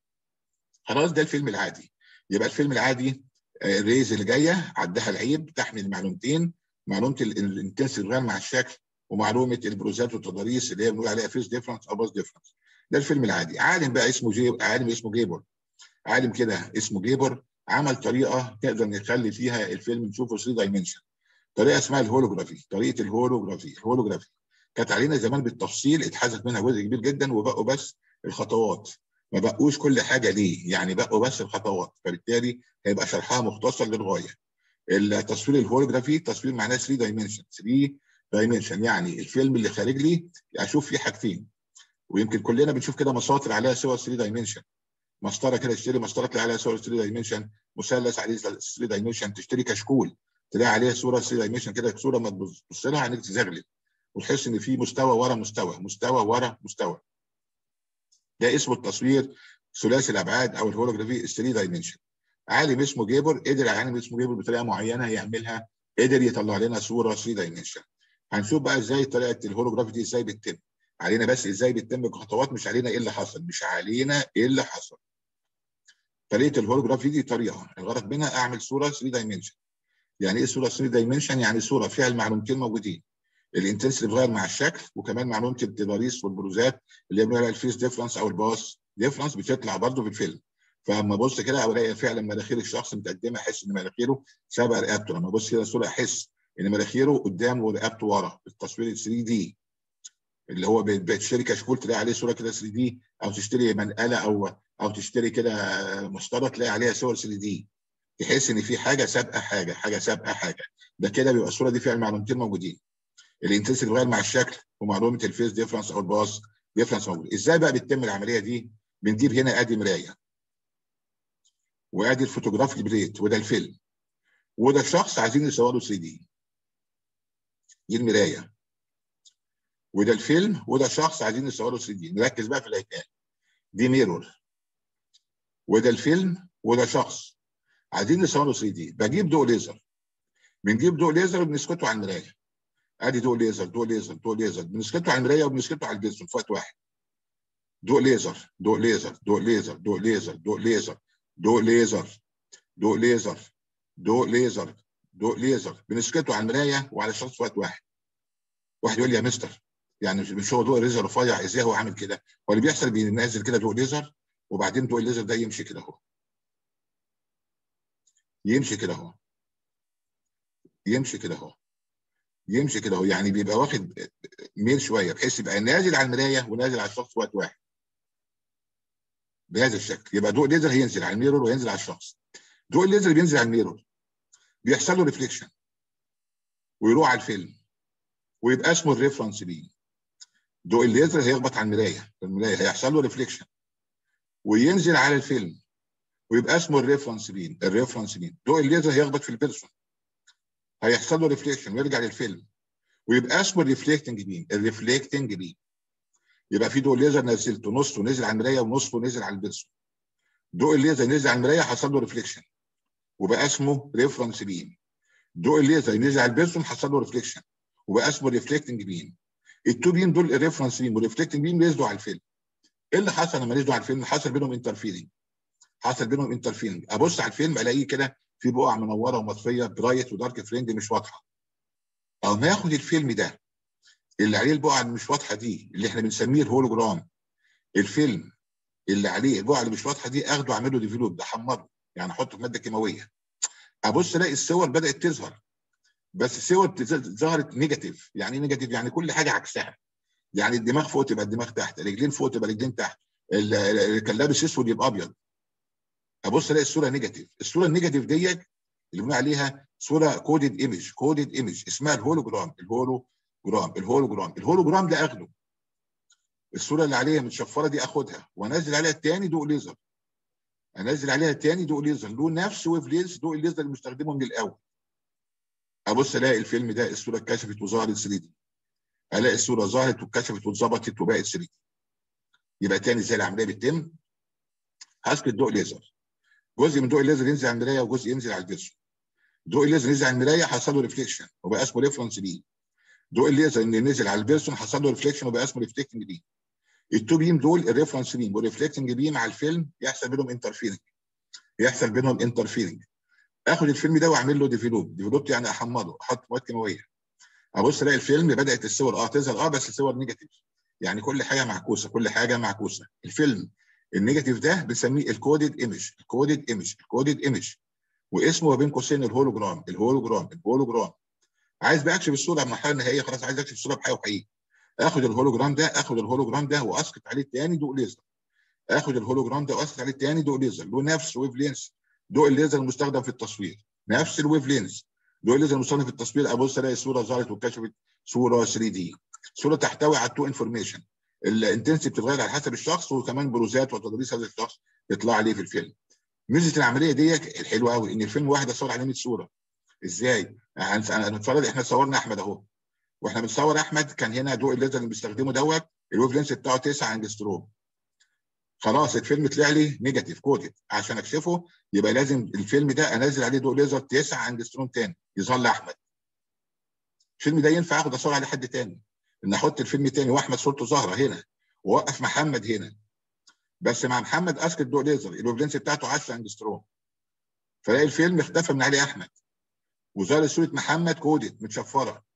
خلاص ده الفيلم العادي يبقى الفيلم العادي الريز اللي جايه عدها العيب تحمل معلومتين معلومه الانتنسيتي مع الشكل ومعلومه البروزات والتضاريس اللي هي بنقول عليها فيس ديفرنس او باس ديفرنس ده الفيلم العادي عالم بقى اسمه جيب عالم اسمه جيبر عالم كده اسمه جيبر عمل طريقه نقدر نخلي فيها الفيلم نشوفه 3 دايمنشن طريقه اسمها الهولوجرافي طريقه الهولوجرافي الهولوجرافي كانت علينا زمان بالتفصيل اتحذف منها جزء كبير جدا وبقوا بس الخطوات ما بقوش كل حاجه ليه يعني بقوا بس الخطوات فبالتالي هيبقى شرحها مختصر للغايه التصوير الهولوجرافي تصوير معناه 3 دايمنشن 3 دايمنشن يعني الفيلم اللي خارج لي اشوف فيه حاجتين ويمكن كلنا بنشوف كده مساطر عليها صور 3 دايمنشن مسطره كده تشتري مسطره تلاقي عليها صور 3 دايمنشن مثلث عليه 3 دايمنشن تشتري كشكول تلاقي عليها صوره 3 دايمنشن كده صوره ما تبص لها عينيك تزغلل وتحس ان في مستوى ورا مستوى مستوى ورا مستوى ده اسمه التصوير ثلاثي الابعاد او الهولوجرافي 3 دايمنشن عالم اسمه جيبر قدر عالم اسمه جيبر بطريقه معينه يعملها قدر يطلع لنا صوره 3 دايمنشن هنشوف بقى ازاي طريقه الهولوجرافي دي ازاي بتتم علينا بس ازاي بتتم بخطوات مش علينا ايه اللي حصل مش علينا ايه اللي حصل طريقه الهولوجرافي دي طريقه الغرض منها اعمل صوره 3 دايمنشن يعني ايه صوره 3 دايمنشن يعني صوره فيها المعلومتين موجودين الانتنسيتي بتتغير مع الشكل وكمان معلومه التضاريس والبروزات اللي هي بنقول الفيس ديفرنس او الباص ديفرنس بتطلع برضه في الفيلم فلما ابص كده الاقي فعلا مناخير الشخص متقدمه احس ان مناخيره سابقه رقبته لما ابص كده الصوره احس ان مناخيره قدام ورقبته ورا التصوير 3 دي اللي هو بتشتري كشكول تلاقي عليه صوره كده 3 دي او تشتري منقله او او تشتري كده مسطره تلاقي عليها صور 3 دي تحس ان في حاجه سابقه حاجه حاجه سابقه حاجه ده كده بيبقى الصوره دي فيها معلومتين موجودين الانتنسيتي بتتغير مع الشكل ومعلومه الفيس ديفرنس او الباص ديفرنس موجود ازاي بقى بتتم العمليه دي بنجيب هنا ادي مرايه وادي الفوتوغرافيك بليت وده الفيلم وده الشخص عايزين يصوروا 3 دي دي المرايه وده الفيلم وده الشخص عايزين يصوروا 3 دي نركز بقى في الهيكل دي ميرور وده الفيلم وده شخص عايزين يصوروا 3 دي بجيب ضوء ليزر بنجيب ضوء ليزر وبنسكته على المرايه ادي ضوء ليزر ضوء ليزر ضوء ليزر بنسكته على المرايه وبنسكته على الجسم في وقت واحد ضوء ليزر ضوء ليزر ضوء ليزر ضوء ليزر ضوء ليزر ضوء ليزر ضوء ليزر ضوء ليزر ضوء ليزر بنسكته على المرايه وعلى الشخص في وقت واحد واحد يقول لي يا مستر يعني مش هو ضوء ليزر رفيع ازاي هو عامل كده هو اللي بيحصل بينزل كده ضوء ليزر وبعدين ضوء الليزر ده يمشي كده اهو يمشي كده اهو يمشي كده اهو يمشي كده اهو يعني بيبقى واخد ميل شويه بحيث يبقى نازل على المرايه ونازل على الشخص في وقت واحد بهذا الشكل يبقى ضوء ليزر هينزل على الميرور وينزل على الشخص ضوء الليزر بينزل على الميرور بيحصل له ريفليكشن ويروح على الفيلم ويبقى اسمه الريفرنس بي ضوء الليزر هيخبط على المرايه المرايه هيحصل له ريفليكشن وينزل على الفيلم ويبقى اسمه الريفرنس بين الريفرنس بين ضوء الليزر هيخبط في البيرسون هيحصل له ريفليكشن ويرجع للفيلم ويبقى اسمه الريفليكتنج بين الريفليكتنج بين يبقى في ضوء ليزر نزلته نصه نزل على المرايه ونصه نزل على البيرسون ضوء الليزر نزل على المرايه حصل له ريفليكشن وبقى اسمه ريفرنس بين ضوء الليزر نزل على البيرسون حصل له ريفليكشن وبقى اسمه ريفليكتنج بين التو بين دول الريفرنس بين والريفليكتنج بين نزلوا على الفيلم ايه اللي حصل لما نزلوا على الفيلم حصل بينهم انترفيرنج حصل بينهم انترفيرنج ابص على الفيلم الاقيه كده في بقع منوره ومطفيه برايت ودارك فريند مش واضحه او ما ياخد الفيلم ده اللي عليه البقع اللي مش واضحه دي اللي احنا بنسميه الهولوجرام الفيلم اللي عليه البقع اللي مش واضحه دي اخده اعمله ديفلوب ده حمره يعني احطه في ماده كيماويه ابص الاقي الصور بدات تظهر بس الصور ظهرت نيجاتيف يعني ايه نيجاتيف يعني كل حاجه عكسها يعني الدماغ فوق تبقى الدماغ تحت الرجلين فوق تبقى الرجلين تحت اللي كان لابس اسود يبقى ابيض ابص الاقي الصوره نيجاتيف الصوره النيجاتيف ديت اللي بنقول عليها صوره كودد ايمج كودد ايمج اسمها الهولوجرام الهولوجرام الهولوجرام الهولوجرام ده اخده الصوره اللي عليها متشفره دي اخدها وانزل عليها تاني ضوء ليزر انزل عليها تاني ضوء ليزر له نفس ويف لينس ضوء الليزر اللي مستخدمه من الاول ابص الاقي الفيلم ده الصوره اتكشفت وظهرت 3 دي الاقي الصوره ظهرت واتكشفت واتظبطت وبقت 3 دي يبقى تاني ازاي العمليه بتتم هسكت ضوء ليزر جزء من ضوء الليزر ينزل على المرايه وجزء ينزل على الجسم ضوء الليزر نزل على المرايه حصل له ريفليكشن وبقى اسمه ريفرنس بي ضوء الليزر اللي نزل على البيرسون حصل له ريفليكشن وبقى اسمه ريفليكتنج بي التو بيم دول الريفرنس بيم والريفليكتنج بيم على الفيلم يحصل بينهم انترفيرنج يحصل بينهم انترفيرنج اخد الفيلم ده واعمل له ديفلوب ديفلوب يعني احمضه احط مواد كيماويه ابص الاقي الفيلم بدات الصور اه تظهر اه بس الصور نيجاتيف يعني كل حاجه معكوسه كل حاجه معكوسه الفيلم النيجاتيف ده بنسميه الكودد ايمج الكودد ايمج الكودد ايمج واسمه بين قوسين الهولوجرام الهولوجرام الهولوجرام عايز بقى اكشف الصوره المرحله النهائيه خلاص عايز اكشف الصوره بحقيقه وحقيقي اخد الهولوجرام ده اخد الهولوجرام ده واسقط عليه تاني ضوء ليزر اخد الهولوجرام ده واسقط عليه تاني ضوء ليزر له نفس ويف لينس ضوء الليزر المستخدم في التصوير نفس الويف لينس ضوء الليزر المستخدم في التصوير ابص الاقي الصوره ظهرت واتكشفت صوره 3 دي صوره تحتوي على تو انفورميشن الانتنسي بتتغير على حسب الشخص وكمان بروزات وتدريس هذا الشخص يطلع عليه في الفيلم ميزه العمليه ديت الحلوه قوي ان الفيلم واحد اصور عليه 100 صوره ازاي؟ هنتفرج احنا صورنا احمد اهو واحنا بنصور احمد كان هنا ضوء الليزر اللي بنستخدمه دوت الويف لينس بتاعه 9 انجستروم خلاص الفيلم طلع لي نيجاتيف كودد عشان اكشفه يبقى لازم الفيلم ده انزل عليه ضوء ليزر 9 انجستروم تاني يظهر لي احمد الفيلم ده ينفع اخد اصور عليه حد تاني ان احط الفيلم تاني واحمد صورته ظاهره هنا واوقف محمد هنا بس مع محمد اسكت ضوء ليزر الويفلنس بتاعته 10 انجستروم فلاقي الفيلم اختفى من عليه احمد وظهر صوره محمد كودت متشفره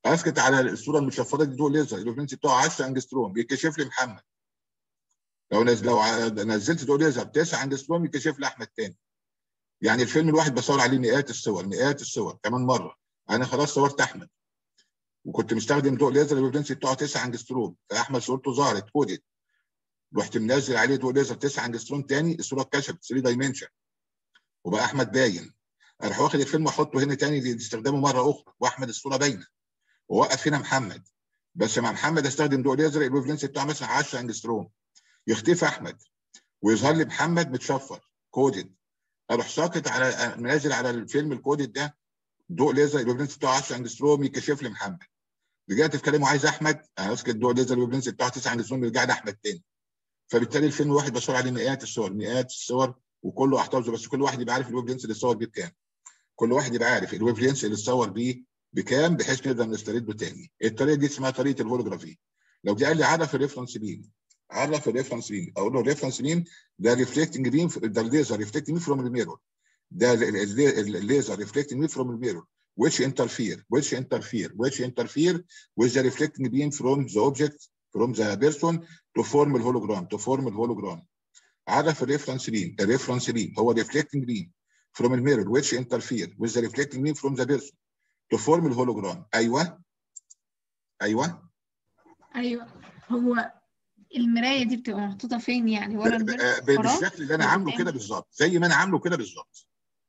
اسكت على الصوره المشفره دي ضوء ليزر الويفلنس بتاعه 10 انجستروم بيكشف لي محمد لو نزل لو ع- نزلت ضوء ليزر 9 انجستروم يكشف لي احمد تاني يعني الفيلم الواحد بصور عليه مئات الصور مئات الصور كمان مره انا خلاص صورت احمد وكنت مستخدم ضوء ليزر الويفلنس بتاعه 9 انجستروم فاحمد صورته ظهرت كودت رحت منزل عليه ضوء ليزر 9 انجستروم تاني الصوره اتكشفت 3 دايمنشن وبقى احمد باين اروح واخد الفيلم واحطه هنا تاني لاستخدامه مره اخرى واحمد الصوره باينه ووقف هنا محمد بس مع محمد استخدم ضوء ليزر الويفلنس بتاعه مثلا 10 انجستروم يختفي احمد ويظهر لي محمد متشفر كودد اروح ساقط على منازل على الفيلم الكودد ده ضوء ليزر الويفلنس بتاعه 10 انجستروم يكشف لي محمد رجعت في كلامه عايز احمد انا ماسك الضوء ليزر الويفلنس بتاعه 9 انجستروم يرجع لي احمد تاني فبالتالي الفيلم الواحد بصور عليه مئات الصور مئات الصور وكله احتفظه بس كل واحد يبقى عارف الويف لينس اللي اتصور بيه بكام كل واحد يبقى عارف الويف لينس اللي اتصور بيه بكام بحيث نقدر نسترده تاني الطريقه دي اسمها طريقه الهولوجرافي لو دي قال لي عرف الريفرنس بيم عرف الريفرنس بيم اقول له الريفرنس بيم ده ريفلكتنج بيم ده الليزر ريفلكتنج فروم الميرور ده الليزر ريفلكتنج بيم فروم الميرور which interfere which interfere which interfere with the reflecting beam from the object from the person to form الهولوجرام to form الهولوجرام عرف الريفرنس بيم الريفرنس بيم هو ريفلكتنج بيم from الميرور which interfere with the reflecting beam from the person to form الهولوجرام ايوه ايوه ايوه هو المرايه دي بتبقى محطوطه فين يعني ورا ب- البرج ب- بالشكل اللي انا عامله كده بالظبط زي ما انا عامله كده بالظبط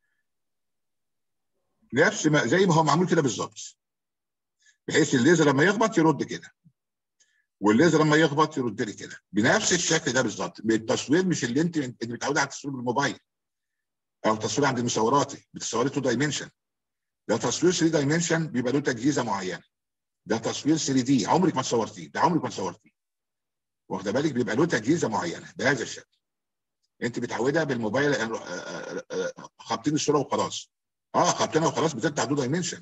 نفس ما زي ما هو معمول كده بالظبط بحيث الليزر لما يخبط يرد كده والليزر لما يخبط يرد لي كده بنفس الشكل ده بالظبط بالتصوير مش اللي انت انت متعوده على التصوير بالموبايل او تصوير عند المصوراتي بتصوري 2 دايمنشن ده تصوير 3 دايمنشن بيبقى له تجهيزه معينه ده تصوير 3 دي عمرك ما صورتيه ده عمرك ما صورتيه واخده بالك بيبقى له تجهيزه معينه بهذا الشكل انت متعوده بالموبايل آه، آه، آه، آه، خابطين الصوره وخلاص اه خابطينها وخلاص بتفتح 2 دايمنشن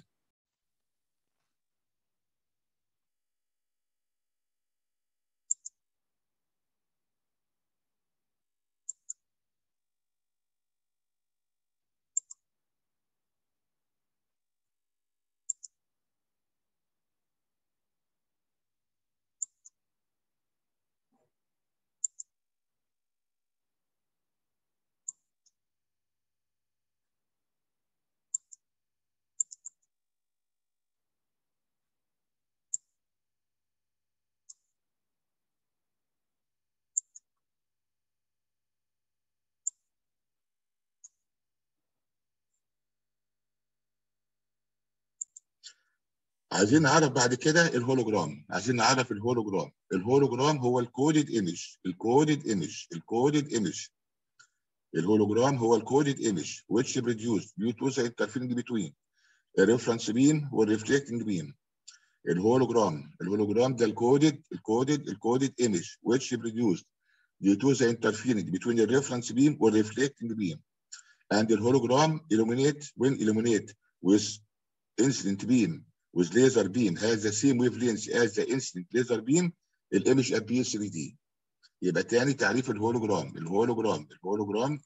عايزين نعرف بعد كده الهولوجرام عايزين نعرف الهولوجرام الهولوجرام هو الكودد ايمج الكودد ايمج الكودد ايمج الهولوجرام هو الكودد ايمج which produced due to the interfering between a reference beam والreflecting beam الهولوجرام الهولوجرام ده الكودد الكودد الكودد ايمج which produced due to the interfering between the reference beam والreflecting beam and the hologram illuminate when illuminate with incident beam with laser beam has the same wavelength as the incident laser beam الامج appears 3D يبقى تاني تعريف الهولوجرام الهولوجرام الهولوجرام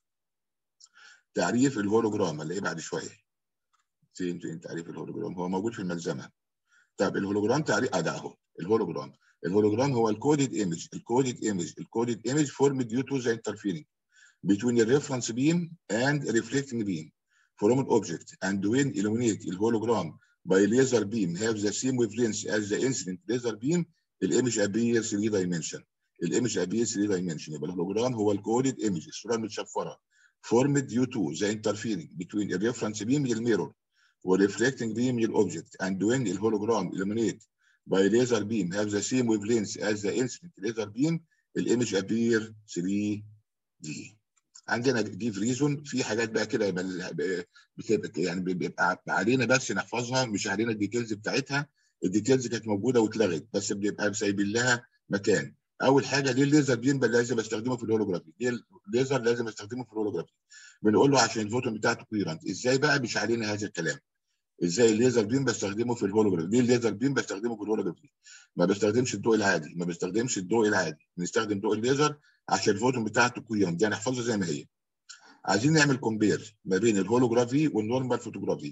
تعريف الهولوجرام اللي بعد شويه فين فين تعريف الهولوجرام هو موجود في الملزمه طب الهولوجرام تعريف اه ده اهو الهولوجرام الهولوجرام هو الكودد ايمج الكودد ايمج الكودد ايمج formed due to the interfering between the reference beam and a reflecting beam from an object and when illuminate الهولوجرام by laser beam have the same wavelength as the incident laser beam الامج appears 3 dimension الامج appears 3 dimension يبقى الهولوجرام هو الكودد ايمج الصوره المتشفره formed due to the interfering between a reference beam الميرور والreflecting beam للاوبجكت and when الهولوجرام illuminate by laser beam have the same wavelength as the incident laser beam الامج appear 3D عندنا جيف ريزون في حاجات بقى كده بتبقى يعني بيبقى علينا بس نحفظها مش علينا الديتيلز بتاعتها الديتيلز كانت موجوده واتلغت بس بنبقى سايبين لها مكان اول حاجه ليه الليزر بيم لازم استخدمه في الهولوجرافي ليه الليزر لازم استخدمه في الهولوجرافي بنقول له عشان الفوتون بتاعته كويرنت ازاي بقى مش علينا هذا الكلام ازاي الليزر بيم بستخدمه في الهولوجرافي ليه الليزر بيم بستخدمه في الهولوجرافي ما بستخدمش الضوء العادي ما بستخدمش الضوء العادي بنستخدم ضوء الليزر عشان الفوتون بتاعته كويرنت يعني احفظها زي ما هي عايزين نعمل كومبير ما بين الهولوجرافي والنورمال فوتوجرافي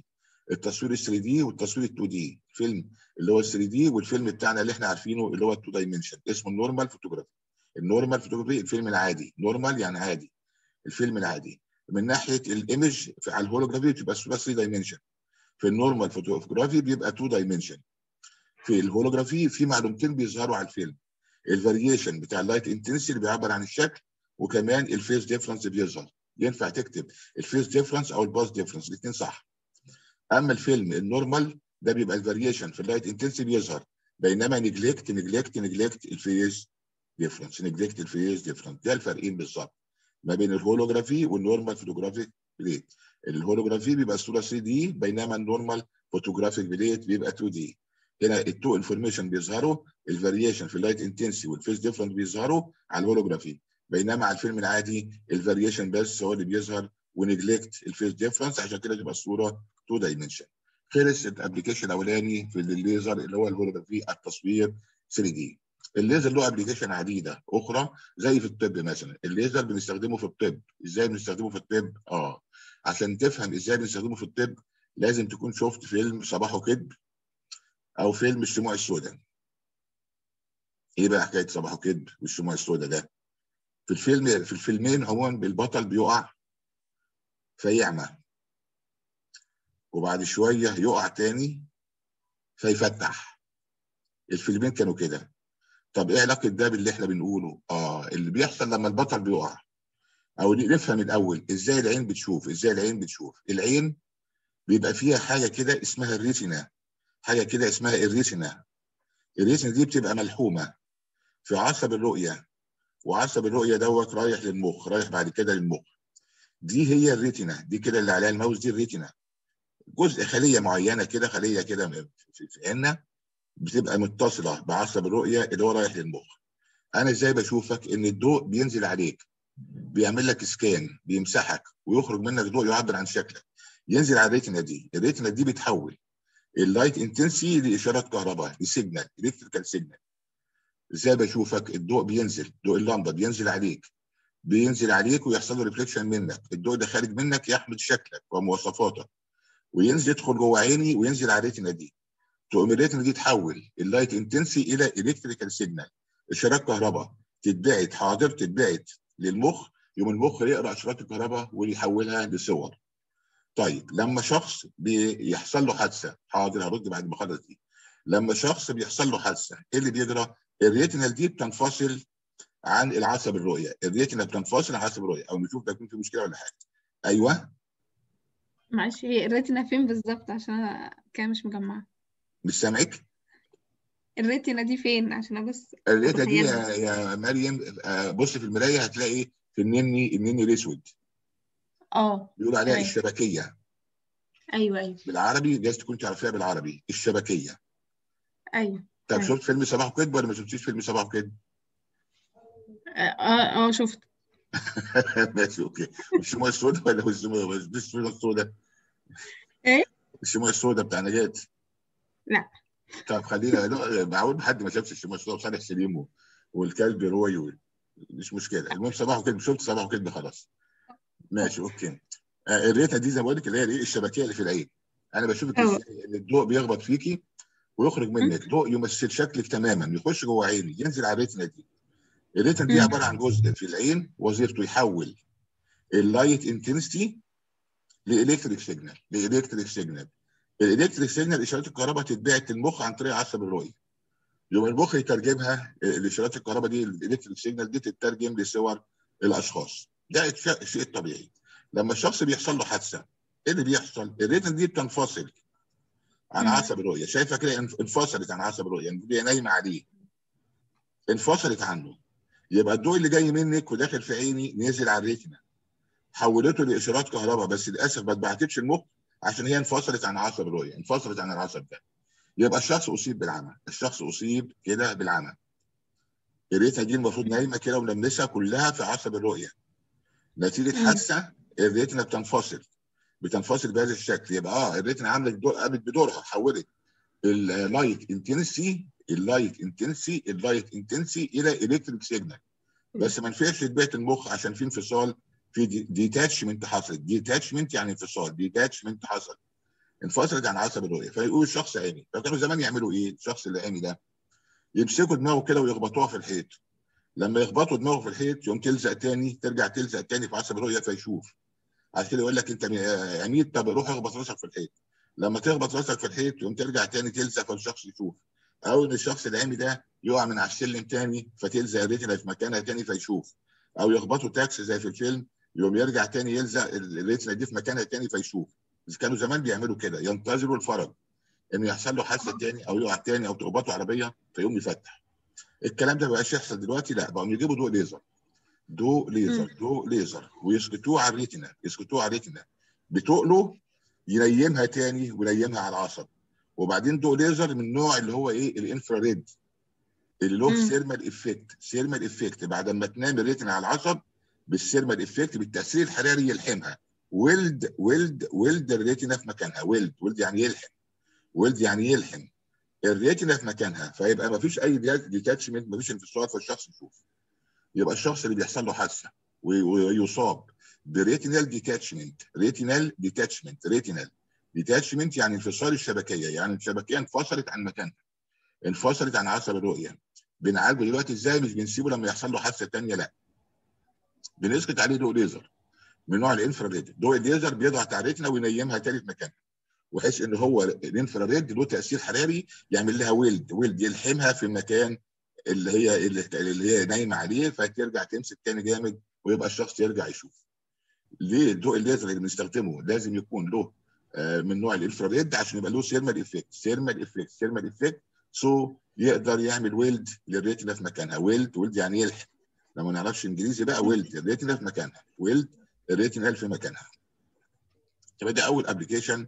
التصوير ال 3 دي والتصوير ال 2 دي الفيلم اللي هو ال 3 دي والفيلم بتاعنا اللي احنا عارفينه اللي هو ال 2 دايمنشن اسمه النورمال فوتوغرافي النورمال فوتوغرافي الفيلم العادي نورمال يعني عادي الفيلم العادي من ناحيه الايمج على الهولوجرافي بتبقى الصوره 3 دايمنشن في النورمال فوتوغرافي بيبقى 2 دايمنشن في الهولوجرافي في معلومتين بيظهروا على الفيلم الفاريشن بتاع اللايت انتنسي اللي بيعبر عن الشكل وكمان الفيس ديفرنس بيظهر ينفع تكتب الفيس ديفرنس او الباس ديفرنس الاثنين صح اما الفيلم النورمال ده بيبقى الفاريشن في اللايت انتنسي بيظهر بينما نجلكت نجلكت نجلكت الفيس ديفرنس نجلكت الفيس ديفرنس ده الفرقين بالظبط ما بين الهولوجرافي والنورمال فوتوجرافيك بليت الهولوجرافي بيبقى الصوره 3 دي بينما النورمال فوتوجرافيك بليت بيبقى 2 دي هنا التو انفورميشن بيظهروا الفاريشن في اللايت انتنسي والفيس ديفرنس بيظهروا على الهولوجرافي بينما على الفيلم العادي الفاريشن بس هو اللي بيظهر ونجلكت الفيس ديفرنس عشان كده تبقى الصوره 2 دايمنشن خلص الابلكيشن الاولاني في الليزر اللي هو الهولوجرافي التصوير 3 دي الليزر له ابلكيشن عديده اخرى زي في الطب مثلا الليزر بنستخدمه في الطب ازاي بنستخدمه في الطب اه عشان تفهم ازاي بنستخدمه في الطب لازم تكون شفت فيلم صباحه كذب او فيلم الشموع السوداء ايه بقى حكايه صباحه كذب والشموع السوداء ده في الفيلم في الفيلمين عموما البطل بيقع فيعمى وبعد شويه يقع تاني فيفتح الفيلمين كانوا كده طب ايه علاقه ده باللي احنا بنقوله اه اللي بيحصل لما البطل بيقع او نفهم الاول ازاي العين بتشوف ازاي العين بتشوف العين بيبقى فيها حاجه كده اسمها الريتنا حاجه كده اسمها الريتنا الريتنا دي بتبقى ملحومه في عصب الرؤيه وعصب الرؤيه دوت رايح للمخ رايح بعد كده للمخ دي هي الريتنا دي كده اللي عليها الماوس دي الريتنا جزء خليه معينه كده خليه كده في عيننا بتبقى متصله بعصب الرؤيه اللي هو رايح للمخ انا ازاي بشوفك ان الضوء بينزل عليك بيعمل لك سكان بيمسحك ويخرج منك ضوء يعبر عن شكلك ينزل على الريتنا دي الريتنا دي بتحول اللايت انتنسي لاشارات كهرباء لسيجنال الكتريكال سيجنال ازاي بشوفك الضوء بينزل ضوء اللمبه بينزل عليك بينزل عليك ويحصل له ريفليكشن منك الضوء ده خارج منك يحمل شكلك ومواصفاتك وينزل يدخل جوه عيني وينزل على الريتنا دي تقوم الريتنا دي تحول اللايت انتنسي الى الكتريكال سيجنال اشارات كهرباء تتبعت حاضر تتبعت للمخ يوم المخ يقرا اشارات الكهرباء ويحولها لصور طيب لما شخص بيحصل له حادثه حاضر هرد بعد ما اخلص دي لما شخص بيحصل له حادثه ايه اللي بيجرى الريتنال دي بتنفصل عن العصب الرؤيه الريتنا بتنفصل عن عصب الرؤيه او نشوف ده يكون في مشكله ولا حاجه ايوه معلش هي الريتنا فين بالظبط عشان انا كده مش مجمعه مش سامعك الريتنا دي فين عشان ابص الريتنا دي أتخيلها. يا يا مريم آه، بص في المرايه هتلاقي في النني النني الاسود اه بيقولوا عليها تمام. الشبكيه ايوه ايوه بالعربي جايز تكون تعرفيها بالعربي الشبكيه ايوه طب تمام. شفت فيلم صباح كذب ولا ما شفتيش فيلم صباح كذب؟ اه اه شفت ماشي اوكي والشموع السوداء ولا هو الشموع مش الشموع السوداء؟ ايه؟ الشموع السوداء بتاع نجاة لا. طب خلينا لا، معقول حد ما شافش الشموع السوداء وصالح سليم و- والكلب روي و- مش مشكله المهم صباح كذب شفت صباح كذب خلاص ماشي اوكي آه، الريتنا دي زي ما بقول لك اللي هي الايه الشبكيه اللي في العين انا بشوفك أيوة. ازاي ان الضوء بيخبط فيكي ويخرج منك ضوء يمثل شكلك تماما يخش جوه عيني ينزل على الريتنا دي الريتنا دي مم. عباره عن جزء في العين وظيفته يحول اللايت انتنسيتي لالكتريك سيجنال لالكتريك سيجنال الالكتريك سيجنال اشارات الكهرباء تتبعت للمخ عن طريق عصب الرؤيه يوم المخ يترجمها الاشارات الكهرباء دي الالكتريك سيجنال دي تترجم لصور الاشخاص ده شيء شيء طبيعي لما الشخص بيحصل له حادثه ايه اللي بيحصل؟ الريتنا دي بتنفصل عن مم. عصب الرؤيه شايفه كده انف- انفصلت عن عصب الرؤيه يعني هي نايمه عليه انفصلت عنه يبقى الضوء اللي جاي منك وداخل في عيني نزل على الريتنا حولته لاشارات كهرباء بس للاسف ما اتبعتتش المخ عشان هي انفصلت عن عصب الرؤيه انفصلت عن العصب ده يبقى الشخص اصيب بالعمى الشخص اصيب كده بالعمى الريتنا دي المفروض نايمه كده وملمسه كلها في عصب الرؤيه نتيجه مم. حادثه الريتنا بتنفصل بتنفصل بهذا الشكل يبقى اه الريتنا عملت دور قامت بدورها حولت اللايت انتنسي اللايت انتنسي اللايت انتنسي الى الكتريك سيجنال بس ما ينفعش تبعت المخ عشان في انفصال في ديتاتشمنت حصل ديتاتشمنت يعني انفصال ديتاتشمنت حصل انفصلت عن عصب الرؤيه فيقول الشخص عمي فكانوا زمان يعملوا ايه الشخص اللي عمي ده يمسكوا دماغه كده ويخبطوها في الحيط لما يخبطوا دماغه في الحيط يقوم تلزق تاني ترجع تلزق تاني في عصب الرؤيه فيشوف عشان كده يقول لك انت عميد طب روح اخبط راسك في الحيط لما تخبط راسك في الحيط يقوم ترجع تاني تلزق فالشخص يشوف او ان الشخص العمي ده يقع من على السلم تاني فتلزق الريتنا في مكانها تاني فيشوف او يخبطوا تاكس زي في الفيلم يقوم يرجع تاني يلزق الريتنا دي في مكانها تاني فيشوف كانوا زمان بيعملوا كده ينتظروا الفرج انه يحصل له حادثه تاني او يقع تاني او تخبطه عربيه فيقوم يفتح الكلام ده ما بقاش يحصل دلوقتي لا بقوا يجيبوا ضوء ليزر ضوء ليزر ضوء ليزر ويسكتوه على الريتنا يسكتوه على الريتنا بتقله ينيمها تاني وينيمها على العصب وبعدين ضوء ليزر من النوع اللي هو ايه الانفراريد اللي له سيرمال افكت سيرمال افكت بعد ما تنام الريتنا على العصب بالسيرمال افكت بالتاثير الحراري يلحمها ويلد ويلد ويلد الريتنا في مكانها ويلد ويلد يعني يلحم ويلد يعني يلحم الريتنا في مكانها فيبقى ما فيش اي ديتاتشمنت ما فيش انفصال فالشخص يشوف يبقى الشخص اللي بيحصل له حادثه ويصاب بريتينال ديتاتشمنت ريتينال ديتاتشمنت ريتينال ديتاتشمنت يعني انفصال الشبكيه يعني الشبكيه انفصلت عن مكانها انفصلت عن عصب الرؤيه بنعالجه دلوقتي ازاي مش بنسيبه لما يحصل له حادثه ثانيه لا بنسكت عليه ضوء ليزر من نوع الانفراريد ضوء الليزر بيضغط على الريتنا وينيمها تاني في مكانها وحيث ان هو الانفراريد له تاثير حراري يعمل لها ويلد ويلد يلحمها في المكان اللي هي اللي هي نايمه عليه فترجع تمسك تاني جامد ويبقى الشخص يرجع يشوف. ليه الضوء الليزر اللي بنستخدمه لازم يكون له من نوع الانفراريد عشان يبقى له سيرمال افكت سيرمال افكت سيرمال افكت سو يقدر يعمل ويلد للريتنا في مكانها ويلد ويلد يعني يلحم لما ما نعرفش انجليزي بقى ويلد الريتنا في مكانها ويلد الريتنا في مكانها. يبقى ده اول ابلكيشن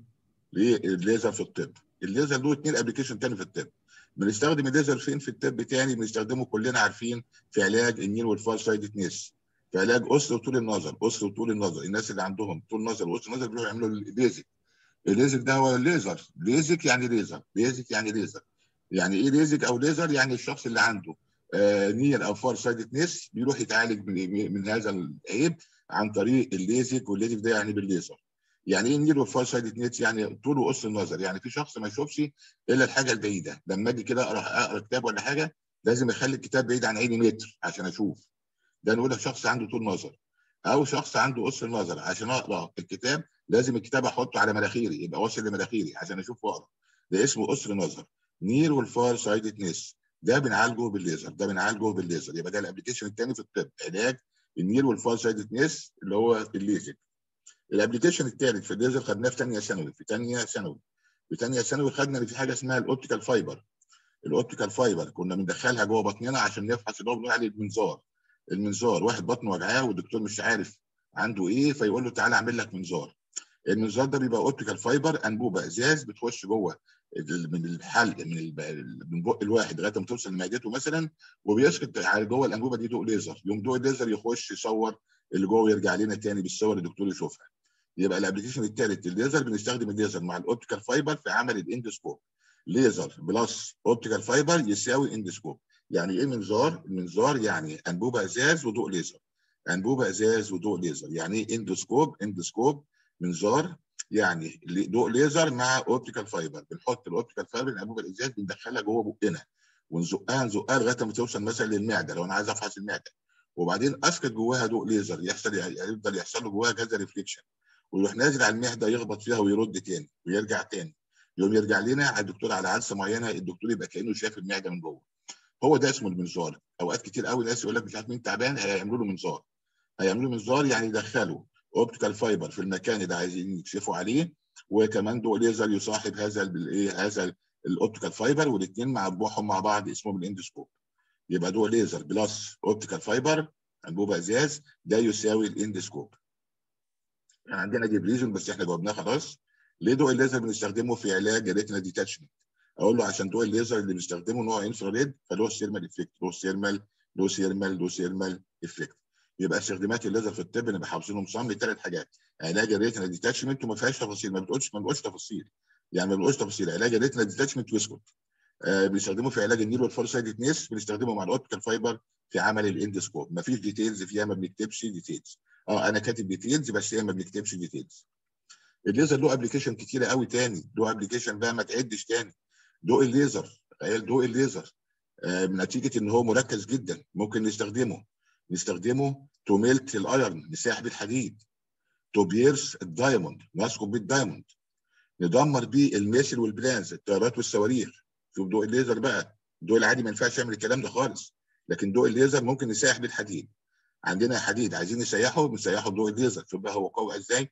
للليزر في الطب الليزر له اثنين ابلكيشن تاني في الطب بنستخدم الليزر فين في الطب تاني بنستخدمه كلنا عارفين في علاج النيل والفار سايدتنس في علاج قصر وطول النظر قصر وطول النظر الناس اللي عندهم طول نظر وقصر نظر بيروحوا يعملوا الليزك الليزك ده هو الليزر ليزك يعني ليزر ليزك يعني ليزر يعني ايه ليزك او ليزر يعني الشخص اللي عنده آه نيل او فار سايدتنس بيروح يتعالج من, من هذا العيب عن طريق الليزك والليزك ده يعني بالليزر يعني ايه نيرو فار سايد نيت يعني طول وقص النظر يعني في شخص ما يشوفش الا الحاجه البعيده لما اجي كده اقرا اقرا كتاب ولا حاجه لازم اخلي الكتاب بعيد عن عيني متر عشان اشوف ده نقول لك شخص عنده طول نظر او شخص عنده قص النظر عشان اقرا الكتاب لازم الكتاب احطه على مناخيري يبقى واصل لمناخيري عشان اشوف واقرا ده اسمه قصر نظر نير والفار سايد نيس ده بنعالجه بالليزر ده بنعالجه بالليزر يبقى ده الابلكيشن الثاني في الطب علاج النير والفار سايد نيس اللي هو الليزك الابلكيشن الثالث في الليزر خدناه في ثانيه ثانوي في ثانيه ثانوي في ثانيه ثانوي خدنا ان في حاجه اسمها الاوبتيكال فايبر الاوبتيكال فايبر كنا بندخلها جوه بطننا عشان نفحص اللي هو بنقول عليه المنظار المنظار واحد بطنه وجعاه والدكتور مش عارف عنده ايه فيقول له تعالى اعمل لك منظار المنظار ده بيبقى اوبتيكال فايبر انبوبه ازاز بتخش جوه من الحلق من من بق الواحد لغايه ما توصل لمعدته مثلا وبيسكت على جوه الانبوبه دي ضوء ليزر يوم ضوء الليزر يخش يصور اللي جوه يرجع لنا تاني بالصور الدكتور يشوفها يبقى الابلكيشن الثالث الليزر بنستخدم الليزر مع الاوبتيكال فايبر في عمل الاندسكوب ليزر بلس اوبتيكال فايبر يساوي اندسكوب يعني ايه منظار المنظار يعني انبوبه ازاز وضوء ليزر انبوبه ازاز وضوء ليزر يعني ايه اندسكوب اندسكوب منظار يعني ضوء ليزر مع اوبتيكال فايبر بنحط الاوبتيكال فايبر الانبوبه الازاز بندخلها جوه بقنا ونزقها نزقها لغايه ما توصل مثلا للمعده لو انا عايز افحص المعده وبعدين اسكت جواها ضوء ليزر يحصل يفضل يحصل له جواها كذا ريفليكشن ويروح نازل على المعده يخبط فيها ويرد تاني ويرجع تاني يوم يرجع لنا على الدكتور على عدسه معينه الدكتور يبقى كانه شاف المعده من جوه هو ده اسمه المنظار اوقات كتير قوي ناس يقول لك مش عارف مين تعبان هيعملوا له منظار هيعملوا منظار يعني يدخلوا اوبتيكال فايبر في المكان اللي عايزين يكشفوا عليه وكمان ضوء ليزر يصاحب هذا الايه هذا الاوبتيكال فايبر والاثنين مع بعضهم مع بعض اسمهم الاندسكوب يبقى ضوء ليزر بلس اوبتيكال فايبر انبوبه ازاز ده يساوي الاندسكوب يعني عندنا ديبريجن بس احنا جاوبناه خلاص ليه ضوء الليزر بنستخدمه في علاج الريتنا ديتاتشمنت اقول له عشان ضوء الليزر اللي بنستخدمه نوع انفراريد فله سيرمال افكت له سيرمال له سيرمال له سيرمال افكت يبقى استخدامات الليزر في الطب نبقى حافظينهم صم لثلاث حاجات علاج الريتنا ديتاتشمنت وما فيهاش تفاصيل ما بتقولش ما بنقولش تفاصيل يعني ما بنقولش تفاصيل علاج الريتنا ديتاتشمنت ويسكت آه بنستخدمه في علاج النيل والفورسايدتنس بنستخدمه مع الاوبتيكال فايبر في عمل الاندسكوب ما فيش ديتيلز فيها ما بنكتبش ديتيلز اه انا كاتب ديتيلز بس هي ما بنكتبش ديتيلز الليزر له ابلكيشن كتيره قوي تاني له ابلكيشن بقى ما تعدش تاني ضوء الليزر تخيل ضوء الليزر آه نتيجه ان هو مركز جدا ممكن نستخدمه نستخدمه تو ميلت الايرن نسيح بيه الحديد تو بيرس الدايموند نسكب بيه الدايموند ندمر بيه الميسل والبلانز الطيارات والصواريخ شوف ضوء الليزر بقى الضوء العادي ما ينفعش يعمل الكلام ده خالص لكن ضوء الليزر ممكن نسيح بيه الحديد عندنا حديد عايزين نسيحه بنسيحه بضوء الليزر شوف بقى هو قوي ازاي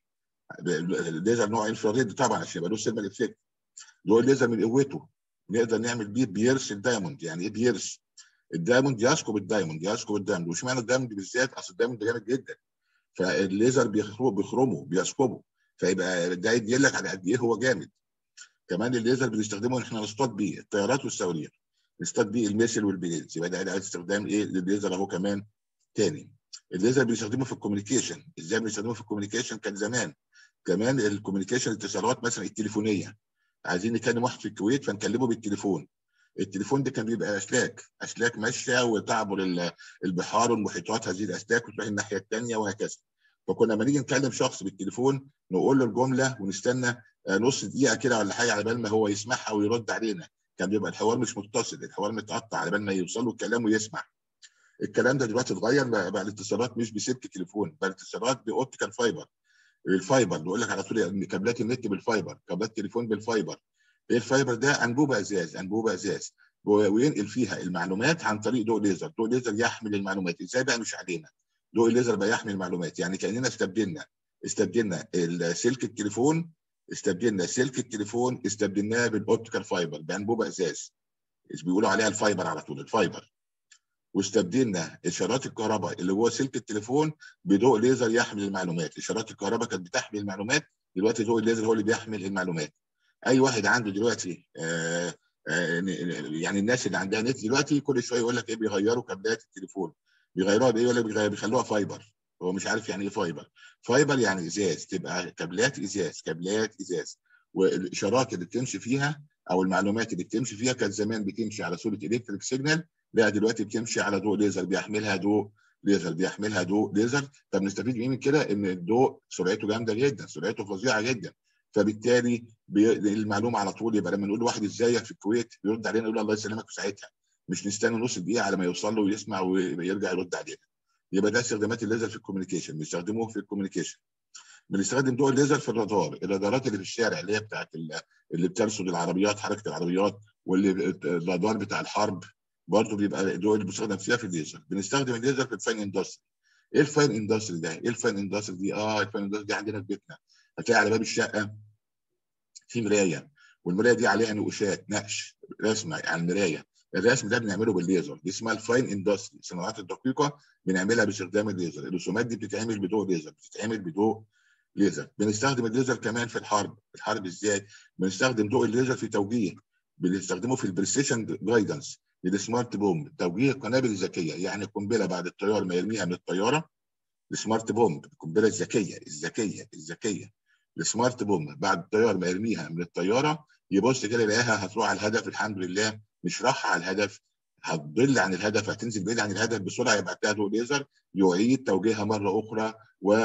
الليزر نوع انفراريد طبعا عشان يبقى له سيرمال افكت ضوء الليزر من قوته نقدر نعمل بيه بيرس الدايموند يعني ايه بيرس؟ الدايموند يسكب الدايموند يسكب الدايموند واشمعنى الدايموند بالذات اصل الدايموند ده جامد جدا فالليزر بيخرمه بيسكبه فيبقى ده يدل لك على قد ايه هو جامد كمان الليزر بنستخدمه ان احنا نصطاد بيه الطيارات والصواريخ نصطاد بيه الميسل والبلينز يبقى ده استخدام ايه للليزر اهو كمان تاني الليزر بنستخدمه في الكوميونيكيشن ازاي بنستخدمه في الكوميونيكيشن كان زمان كمان الكوميونيكيشن الاتصالات مثلا التليفونيه عايزين نكلم واحد في الكويت فنكلمه بالتليفون التليفون ده كان بيبقى اسلاك اسلاك ماشيه وتعبر البحار والمحيطات هذه الاسلاك وتروح الناحيه الثانيه وهكذا فكنا لما نيجي نكلم شخص بالتليفون نقول له الجمله ونستنى نص دقيقه كده ولا حاجه على بال ما هو يسمعها ويرد علينا كان بيبقى الحوار مش متصل الحوار متقطع على بال ما يوصل له الكلام ويسمع الكلام ده دلوقتي اتغير بقى الاتصالات مش بسلك تليفون بقى الاتصالات باوبتيكال فايبر الفايبر بيقول لك على طول كابلات النت بالفايبر كابلات التليفون بالفايبر ايه الفايبر ده انبوبه ازاز انبوبه ازاز وينقل فيها المعلومات عن طريق ضوء ليزر ضوء ليزر يحمل المعلومات ازاي بقى مش علينا ضوء الليزر بقى يحمل المعلومات يعني كاننا استبدلنا استبدلنا سلك التليفون استبدلنا سلك التليفون استبدلناه بالاوبتيكال فايبر بانبوبه ازاز بيقولوا عليها الفايبر على طول الفايبر واستبدلنا اشارات الكهرباء اللي هو سلك التليفون بضوء ليزر يحمل المعلومات اشارات الكهرباء كانت بتحمل المعلومات دلوقتي ضوء الليزر هو اللي بيحمل المعلومات اي واحد عنده دلوقتي آآ آآ يعني الناس اللي عندها نت دلوقتي كل شويه يقول لك ايه بيغيروا كابلات التليفون بيغيروها بايه ولا بيغير بيخلوها فايبر هو مش عارف يعني ايه فايبر فايبر يعني ازاز تبقى كابلات ازاز كابلات ازاز والاشارات اللي بتمشي فيها او المعلومات اللي بتمشي فيها كانت زمان بتمشي على صوره الكتريك سيجنال لا دلوقتي بتمشي على ضوء ليزر بيحملها ضوء ليزر بيحملها ضوء ليزر طب نستفيد ايه من كده ان الضوء سرعته جامده جدا سرعته فظيعه جدا فبالتالي المعلومه على طول يبقى لما نقول لواحد ازيك في الكويت يرد علينا يقول الله يسلمك في ساعتها مش نستنى نص دقيقه على ما يوصل له ويسمع ويرجع يرد علينا يبقى ده استخدامات الليزر في الكوميونيكيشن بنستخدمه في الكوميونيكيشن بنستخدم ضوء الليزر في الرادار الرادارات اللي في الشارع اللي هي بتاعت اللي بترصد العربيات حركه العربيات واللي الرادار بتاع الحرب برضه بيبقى الضوء اللي بيستخدم فيها في الليزر بنستخدم الليزر في الفاين اندستري ايه الفاين اندستري ده؟ ايه الفاين اندستري دي؟ اه الفاين اندستري دي عندنا في بيتنا هتلاقي على باب الشقه في مرايه والمرايه دي عليها نقوشات نقش رسمه على المرايه الرسم ده بنعمله بالليزر دي اسمها الفاين اندستري الصناعات الدقيقه بنعملها باستخدام الليزر الرسومات دي بتتعمل بضوء ليزر بتتعمل بضوء ليزر بنستخدم الليزر كمان في الحرب الحرب ازاي بنستخدم ضوء الليزر في توجيه بنستخدمه في البريسيشن جايدنس للسمارت بوم توجيه القنابل الذكيه يعني القنبله بعد الطيار ما يرميها من الطياره السمارت بوم القنبله الذكيه الذكيه الذكيه السمارت بوم بعد الطيار ما يرميها من الطياره يبص كده يلاقيها هتروح على الهدف الحمد لله مش راح على الهدف هتضل عن الهدف هتنزل بعيد عن الهدف بسرعه يبعت لها ضوء ليزر يعيد توجيهها مره اخرى و,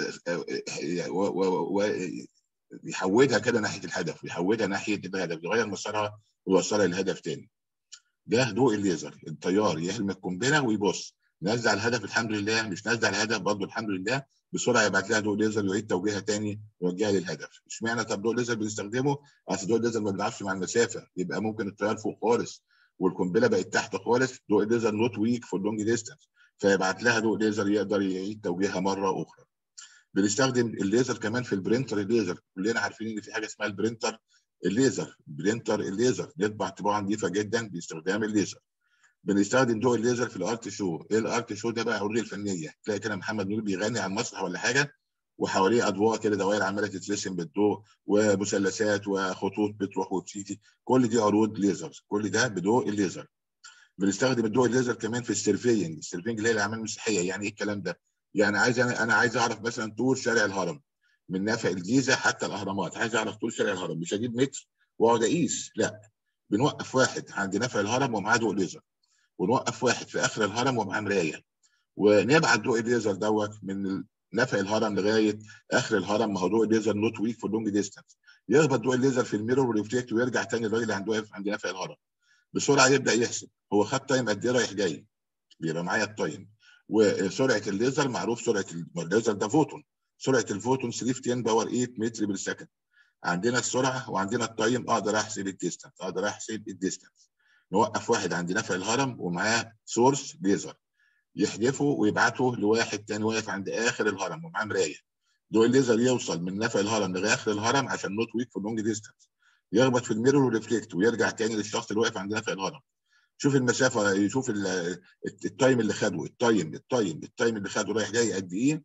و... و... و... يحودها كده ناحيه الهدف يحودها ناحيه الهدف يغير مسارها ويوصلها للهدف تاني ده ضوء الليزر الطيار يهلم القنبله ويبص نزل على الهدف الحمد لله مش نزل على الهدف برضه الحمد لله بسرعه يبعت لها ضوء ليزر يعيد توجيهها تاني يوجهها للهدف اشمعنى طب ضوء ليزر بنستخدمه اصل ضوء الليزر ما بيلعبش مع المسافه يبقى ممكن الطيار فوق خالص والقنبله بقت تحت خالص ضوء الليزر نوت ويك فور لونج ديستانس فيبعت لها ضوء ليزر يقدر يعيد توجيهها مره اخرى بنستخدم الليزر كمان في البرينتر الليزر كلنا عارفين ان في حاجه اسمها البرينتر الليزر برينتر الليزر نطبع طباعه نظيفه جدا باستخدام الليزر بنستخدم ضوء الليزر في الارت شو ايه الارت شو ده بقى عروض الفنيه تلاقي كده محمد نور بيغني على المسرح ولا حاجه وحواليه اضواء كده دوائر عماله تترسم بالضوء ومثلثات وخطوط بتروح وبتيجي كل دي عروض ليزر كل ده بضوء الليزر بنستخدم الضوء الليزر كمان في السيرفينج السيرفينج اللي هي الاعمال المسيحيه يعني ايه الكلام ده يعني عايز انا انا عايز اعرف مثلا طول شارع الهرم من نافع الجيزه حتى الاهرامات عايز اعرف طول شارع الهرم مش هجيب متر واقعد اقيس لا بنوقف واحد عند نافع الهرم ومعاه ضوء ليزر ونوقف واحد في اخر الهرم ومعاه مرايه ونبعت ضوء الليزر دوت من نفق الهرم لغايه اخر الهرم ما هو ضوء الليزر نوت ويك فور لونج ديستانس يخبط ضوء الليزر في الميرور وريفلكت ويرجع تاني الراجل اللي عنده واقف عند نفق الهرم بسرعه يبدا يحسب هو خد تايم قد ايه رايح جاي بيبقى معايا التايم وسرعه الليزر معروف سرعه الليزر ده فوتون سرعه الفوتون 3 في 10 باور 8 متر بالسكند عندنا السرعه وعندنا التايم اقدر احسب الديستانس اقدر احسب الديستانس نوقف واحد عند نفق الهرم ومعاه سورس ليزر يحدفه ويبعته لواحد تاني واقف عند اخر الهرم ومعاه مرايه ضوء الليزر يوصل من نفق الهرم لغايه اخر الهرم عشان نوت ويك في لونج ديستانس يخبط في الميرور وريفلكت ويرجع تاني للشخص اللي واقف عند نفق الهرم شوف المسافه يشوف التايم اللي خده التايم التايم التايم اللي خده رايح جاي قد ايه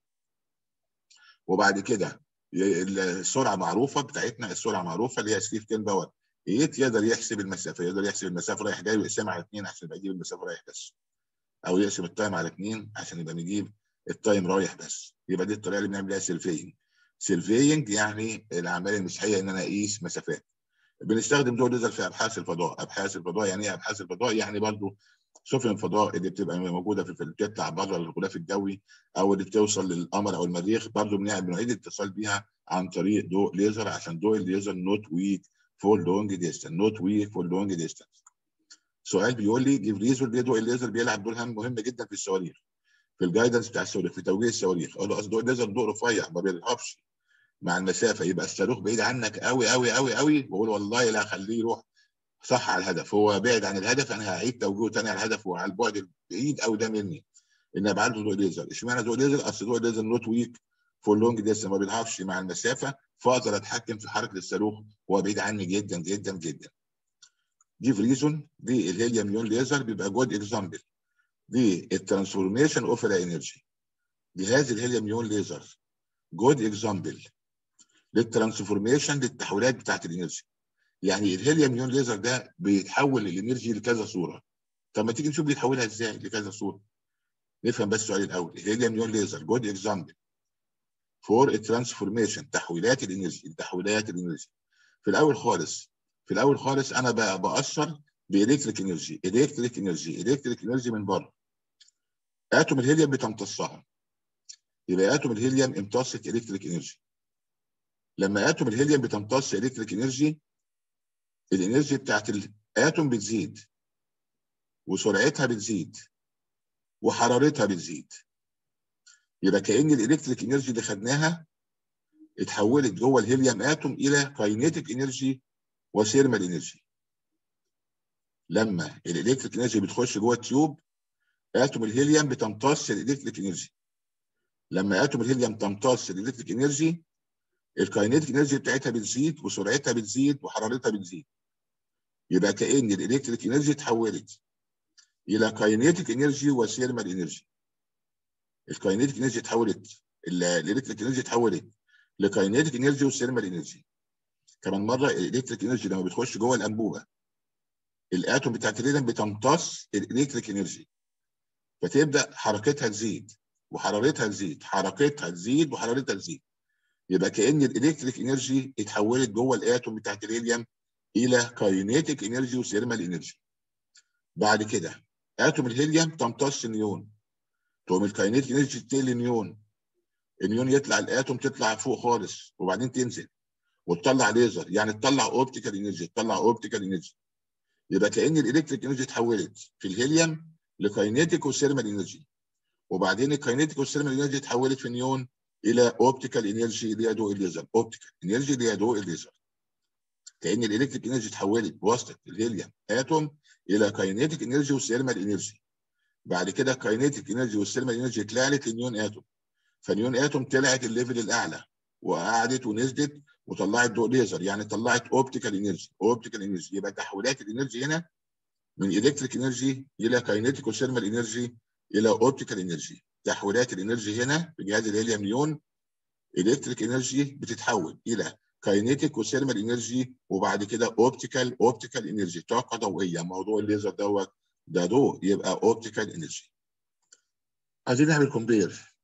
وبعد كده السرعه معروفه بتاعتنا السرعه معروفه اللي هي 3 10 باور 8 يقدر يحسب المسافه يقدر يحسب المسافه رايح جاي ويقسمها على 2 عشان يبقى يجيب المسافه رايح بس او يقسم التايم على 2 عشان يبقى نجيب التايم رايح بس يبقى دي الطريقه اللي بنعمل بيها سيرفينج سيرفينج يعني العمليه المسيحيه ان انا اقيس مسافات بنستخدم ضوء الليزر في ابحاث الفضاء ابحاث الفضاء يعني ايه ابحاث الفضاء يعني برضو سفن الفضاء اللي بتبقى موجوده في اللي بتطلع بره الغلاف الجوي او اللي بتوصل للقمر او المريخ برضو بنعيد الاتصال بيها عن طريق ضوء ليزر عشان ضوء الليزر نوت ويك فور لونج ديستانس نوت ويك فور لونج ديستانس سؤال بيقول لي جيب ريزون ليه ضوء الليزر بيلعب دور هام مهم جدا في الصواريخ في الجايدنس بتاع الصواريخ في توجيه الصواريخ اقول له اصل ضوء الليزر ضوء رفيع ما بيرهبش مع المسافه يبقى الصاروخ بعيد عنك قوي قوي قوي قوي بقول والله لا خليه يروح صح على الهدف هو بعد عن الهدف انا هعيد توجيهه تاني على الهدف وعلى البعد البعيد قوي ده مني ان ابعد له ضوء ليزر اشمعنى ضوء ليزر اصل ضوء ليزر نوت ويك فور لونج ديستنس ما بيضعفش مع المسافه فاقدر اتحكم في حركه الصاروخ وهو بعيد عني جدا جدا جدا دي في ريزون دي الهيليوم يون ليزر بيبقى جود اكزامبل دي الترانسفورميشن اوف انرجي جهاز الهيليوم يون ليزر جود اكزامبل للترانسفورميشن للتحويلات بتاعت الانرجي يعني الهيليوم يون ليزر ده بيتحول الانرجي لكذا صوره طب ما تيجي نشوف بيتحولها ازاي لكذا صوره نفهم بس السؤال الاول الهيليوم يون ليزر جود اكزامبل فور الترانسفورميشن تحويلات الانرجي تحويلات الانرجي في الاول خالص في الاول خالص انا بقى باثر بالكتريك انرجي الكتريك انرجي الكتريك انرجي من بره اتوم الهيليوم بتمتصها يبقى اتوم الهيليوم امتصت الكتريك انرجي لما اتوم الهيليوم بتمتص الكتريك انرجي الانرجي بتاعت الاتوم بتزيد وسرعتها بتزيد وحرارتها بتزيد يبقى كان الالكتريك انرجي اللي خدناها اتحولت جوه الهيليوم اتوم الى كاينيتيك انرجي وثيرمال انرجي لما الالكتريك انرجي بتخش جوه التيوب اتوم الهيليوم بتمتص الالكتريك انرجي لما اتوم الهيليوم تمتص الالكتريك انرجي الكاينيتيك انرجي بتاعتها بتزيد وسرعتها بتزيد وحرارتها بتزيد يبقى كان الالكتريك انرجي اتحولت الى كاينيتيك انرجي وثيرمال انرجي الكاينيتيك انرجي اتحولت الالكتريك انرجي اتحولت لكاينيتيك انرجي وثيرمال انرجي كمان مره الالكتريك انرجي لما بتخش جوه الانبوبه الاتوم بتاعت الهيليوم بتمتص الالكتريك انرجي فتبدا حركتها تزيد وحرارتها تزيد حركتها تزيد وحرارتها تزيد يبقى كان الالكتريك انرجي اتحولت جوه الاتوم بتاعت الهيليوم الى كاينيتيك انرجي وثيرمال انرجي بعد كده اتوم الهيليوم تمتص نيون تقوم الكاينيتيك انرجي تقل نيون النيون يطلع الاتوم تطلع فوق خالص وبعدين تنزل وتطلع ليزر يعني تطلع اوبتيكال انرجي تطلع اوبتيكال انرجي يبقى كان الالكتريك انرجي اتحولت في الهيليوم لكاينيتيك وثيرمال انرجي وبعدين الكاينيتيك والثيرمال انرجي اتحولت في نيون الى اوبتيكال انرجي اللي هي ضوء الليزر اوبتيكال انرجي اللي هي ضوء الليزر كان الالكتريك انرجي اتحولت بواسطه الهيليوم اتوم الى كاينيتيك انرجي وثيرمال انرجي بعد كده الكاينيتيك انرجي والثيرمال انرجي اتلعلت لنيون اتوم فنيون اتوم طلعت الليفل الاعلى وقعدت ونزلت وطلعت ضوء ليزر يعني طلعت اوبتيكال انرجي اوبتيكال انرجي يبقى تحويلات الانرجي هنا من الكتريك انرجي الى كاينيتيك وثيرمال انرجي الى اوبتيكال انرجي تحويلات الانرجي هنا في جهاز الهيليوم نيون الكتريك انرجي بتتحول الى كاينيتيك وثيرمال انرجي وبعد كده اوبتيكال اوبتيكال انرجي طاقه ضوئيه موضوع الليزر دوت ده ضوء يبقى اوبتيكال انرجي عايزين نعمل كومبير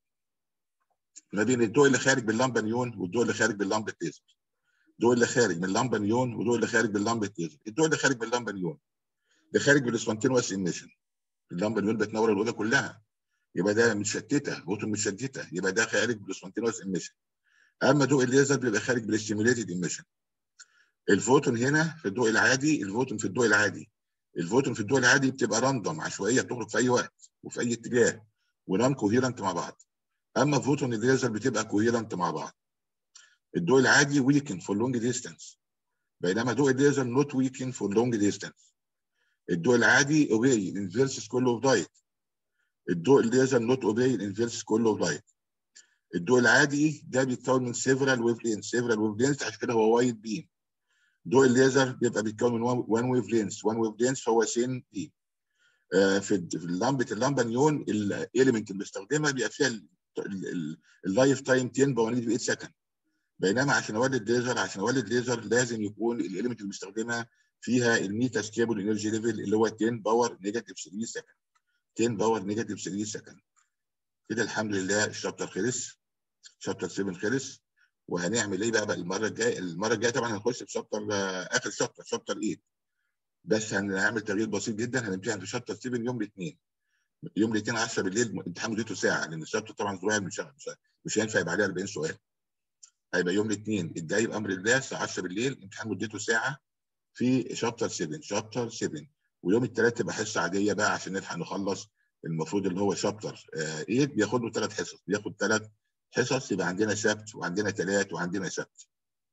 ما بين الضوء اللي خارج باللمبه نيون والضوء اللي خارج باللمبه ليزر الضوء اللي خارج من اللمبه نيون والضوء اللي خارج باللمبه ليزر الضوء اللي خارج باللمبه نيون اللي خارج بالسبونتينوس ايميشن اللمبه نيون بتنور الاوضه كلها يبقى ده متشتته فوتون متشتته يبقى ده خارج بالسبونتينوس ايميشن اما ضوء الليزر بيبقى خارج بالاستيميوليتد ايميشن الفوتون هنا في الضوء العادي الفوتون في الضوء العادي الفوتون في الضوء العادي بتبقى راندوم عشوائيه بتخرج في اي وقت وفي اي اتجاه ونون كوهيرنت مع بعض اما فوتون الليزر بتبقى كوهيرنت مع بعض الضوء العادي ويكن فور لونج ديستانس بينما ضوء الليزر نوت ويكن فور لونج ديستانس الضوء العادي اوبي الانفيرس سكول اوف لايت الضوء الليزر نوت اوبي الانفيرس سكول اوف لايت الضوء العادي ده بيتكون من سيفرال ويف لينز سيفرال ويف لينز عشان كده هو وايت بيم ضوء الليزر بيبقى بيتكون من وان ويف لينز وان ويف لينز هو سين بيم آه في في لمبه اللمبه نيون الاليمنت المستخدمه بيبقى فيها اللايف تايم 10 باور 8 سكند بينما عشان اولد ليزر عشان اولد ليزر لازم يكون الاليمنت المستخدمه فيها الميتا ستيبل انرجي ليفل اللي هو 10 باور نيجاتيف 3 سكند 10 باور نيجاتيف 3 سكند كده الحمد لله الشابتر خلص شابتر 7 خلص وهنعمل ايه بقى, بقى المره الجايه المره الجايه طبعا هنخش في شابتر اخر شابتر شابتر 8 بس هنعمل تغيير بسيط جدا هنمتحن في شابتر 7 يوم الاثنين يوم الاثنين 10 بالليل امتحان مدته ساعه لان الشابتر طبعا صغير مش مش هينفع يبقى عليه 40 سؤال هيبقى يوم الاثنين الجاي بامر الله الساعه 10 بالليل امتحان مدته ساعه في شابتر 7 شابتر 7 ويوم الثلاث تبقى حصه عاديه بقى عشان نلحق نخلص المفروض اللي هو شابتر 8 بياخد له ثلاث حصص بياخد ثلاث حصص يبقى عندنا سبت وعندنا ثلاث وعندنا سبت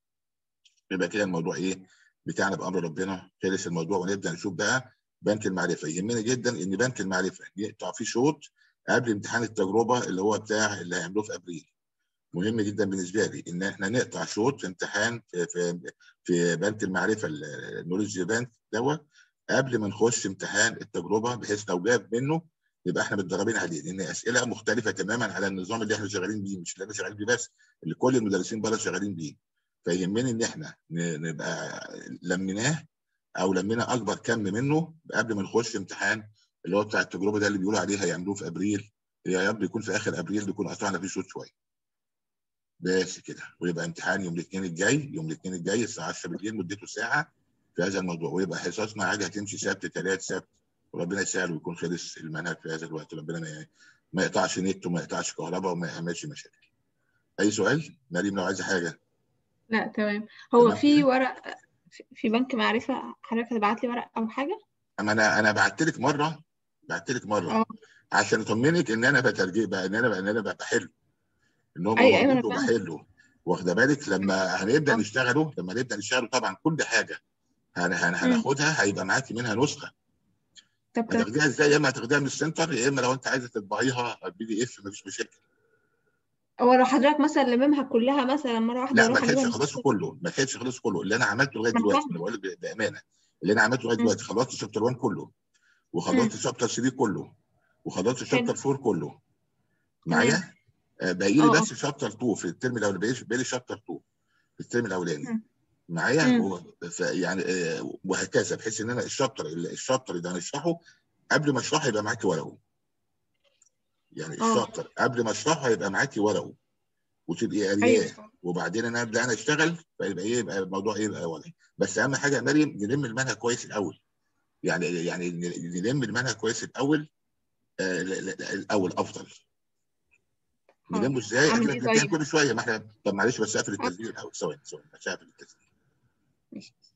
يبقى كده الموضوع ايه بتاعنا بامر ربنا خلص الموضوع ونبدا نشوف بقى بنك المعرفه يهمنا جدا ان بنك المعرفه يقطع فيه شوط قبل امتحان التجربه اللي هو بتاع اللي هيعملوه في ابريل مهم جدا بالنسبه لي ان احنا نقطع شوط في امتحان في في, في بنك المعرفه النولج بانك دوت قبل ما نخش امتحان التجربه بحيث لو جاب منه يبقى احنا متدربين عليه لان اسئله مختلفه تماما على النظام اللي احنا شغالين بيه مش اللي انا شغال بيه بس اللي كل المدرسين بره شغالين بيه فيهمني ان احنا نبقى لميناه او لمينا اكبر كم منه قبل ما نخش امتحان اللي هو بتاع التجربه ده اللي بيقولوا عليه هيعملوه في ابريل يا رب يكون في اخر ابريل نكون قطعنا فيه شوط شويه بس كده ويبقى امتحان يوم الاثنين الجاي يوم الاثنين الجاي الساعه 10 بالليل مدته ساعه في هذا الموضوع ويبقى حصصنا حاجه هتمشي سبت ثلاث سبت وربنا يسهل ويكون خلص المنهج في هذا الوقت ربنا ما ما يقطعش نت وما يقطعش كهرباء وما يعملش مشاكل. اي سؤال؟ مريم لو عايزه حاجه. لا تمام هو في ورق في بنك معرفة حضرتك هتبعت لي ورق أو حاجة؟ اما انا انا بعت لك مره بعت لك مره اه عشان اطمنك ان انا بترجم بقى ان انا ان انا بحله ان هو أيوة، أيوة، موجود أنا فاهمة. وبحله واخده بالك لما هنبدا آه. نشتغله لما نبدا نشتغله طبعا كل حاجه هن هن هناخدها هيبقى معاكي منها نسخه طب تمام هتاخديها ازاي يا اما هتاخديها من السنتر يا اما لو انت عايزه تطبعيها بي دي اف مفيش مشاكل هو لو حضرتك مثلا لممها كلها مثلا مرة واحدة لا ما واروح اجيبها كانش من خلاص كله ما كانش خلاص كله اللي انا عملته لغايه ما أنا دلوقتي فاهمة. انا بقول لك بامانه اللي انا عملته لغايه مم. دلوقتي خلصت شابتر 1 كله وخلصت شابتر 3 كله وخلصت شابتر 4 كله معايا آه، باقي لي اه، بس شابتر 2 في الترم الاولاني باقي باقي لي شابتر 2 في الترم الاولاني مم. معايا مم. و- ف- يعني آه، وهكذا بحيث ان انا الشابتر الشابتر اللي هنشرحه قبل ما اشرحه يبقى معاكي ورقه يعني اه. الشابتر قبل ما اشرحه هيبقى معاكي ورقه وتبقي قارياه ايوه وبعدين انا ابدا انا اشتغل فيبقى ايه يبقى الموضوع ايه يبقى واضح بس اهم حاجه يا مريم نلم المنهج كويس الاول يعني يعني نلم المنهج كويس الاول آه لا- لا- لا، الاول افضل حاضر. نلمه ازاي؟ أعمل احنا إيه بنتكلم طيب؟ كل شويه ما احنا طب معلش بس اقفل التسجيل الاول ثواني ثواني بس اقفل التسجيل ماشي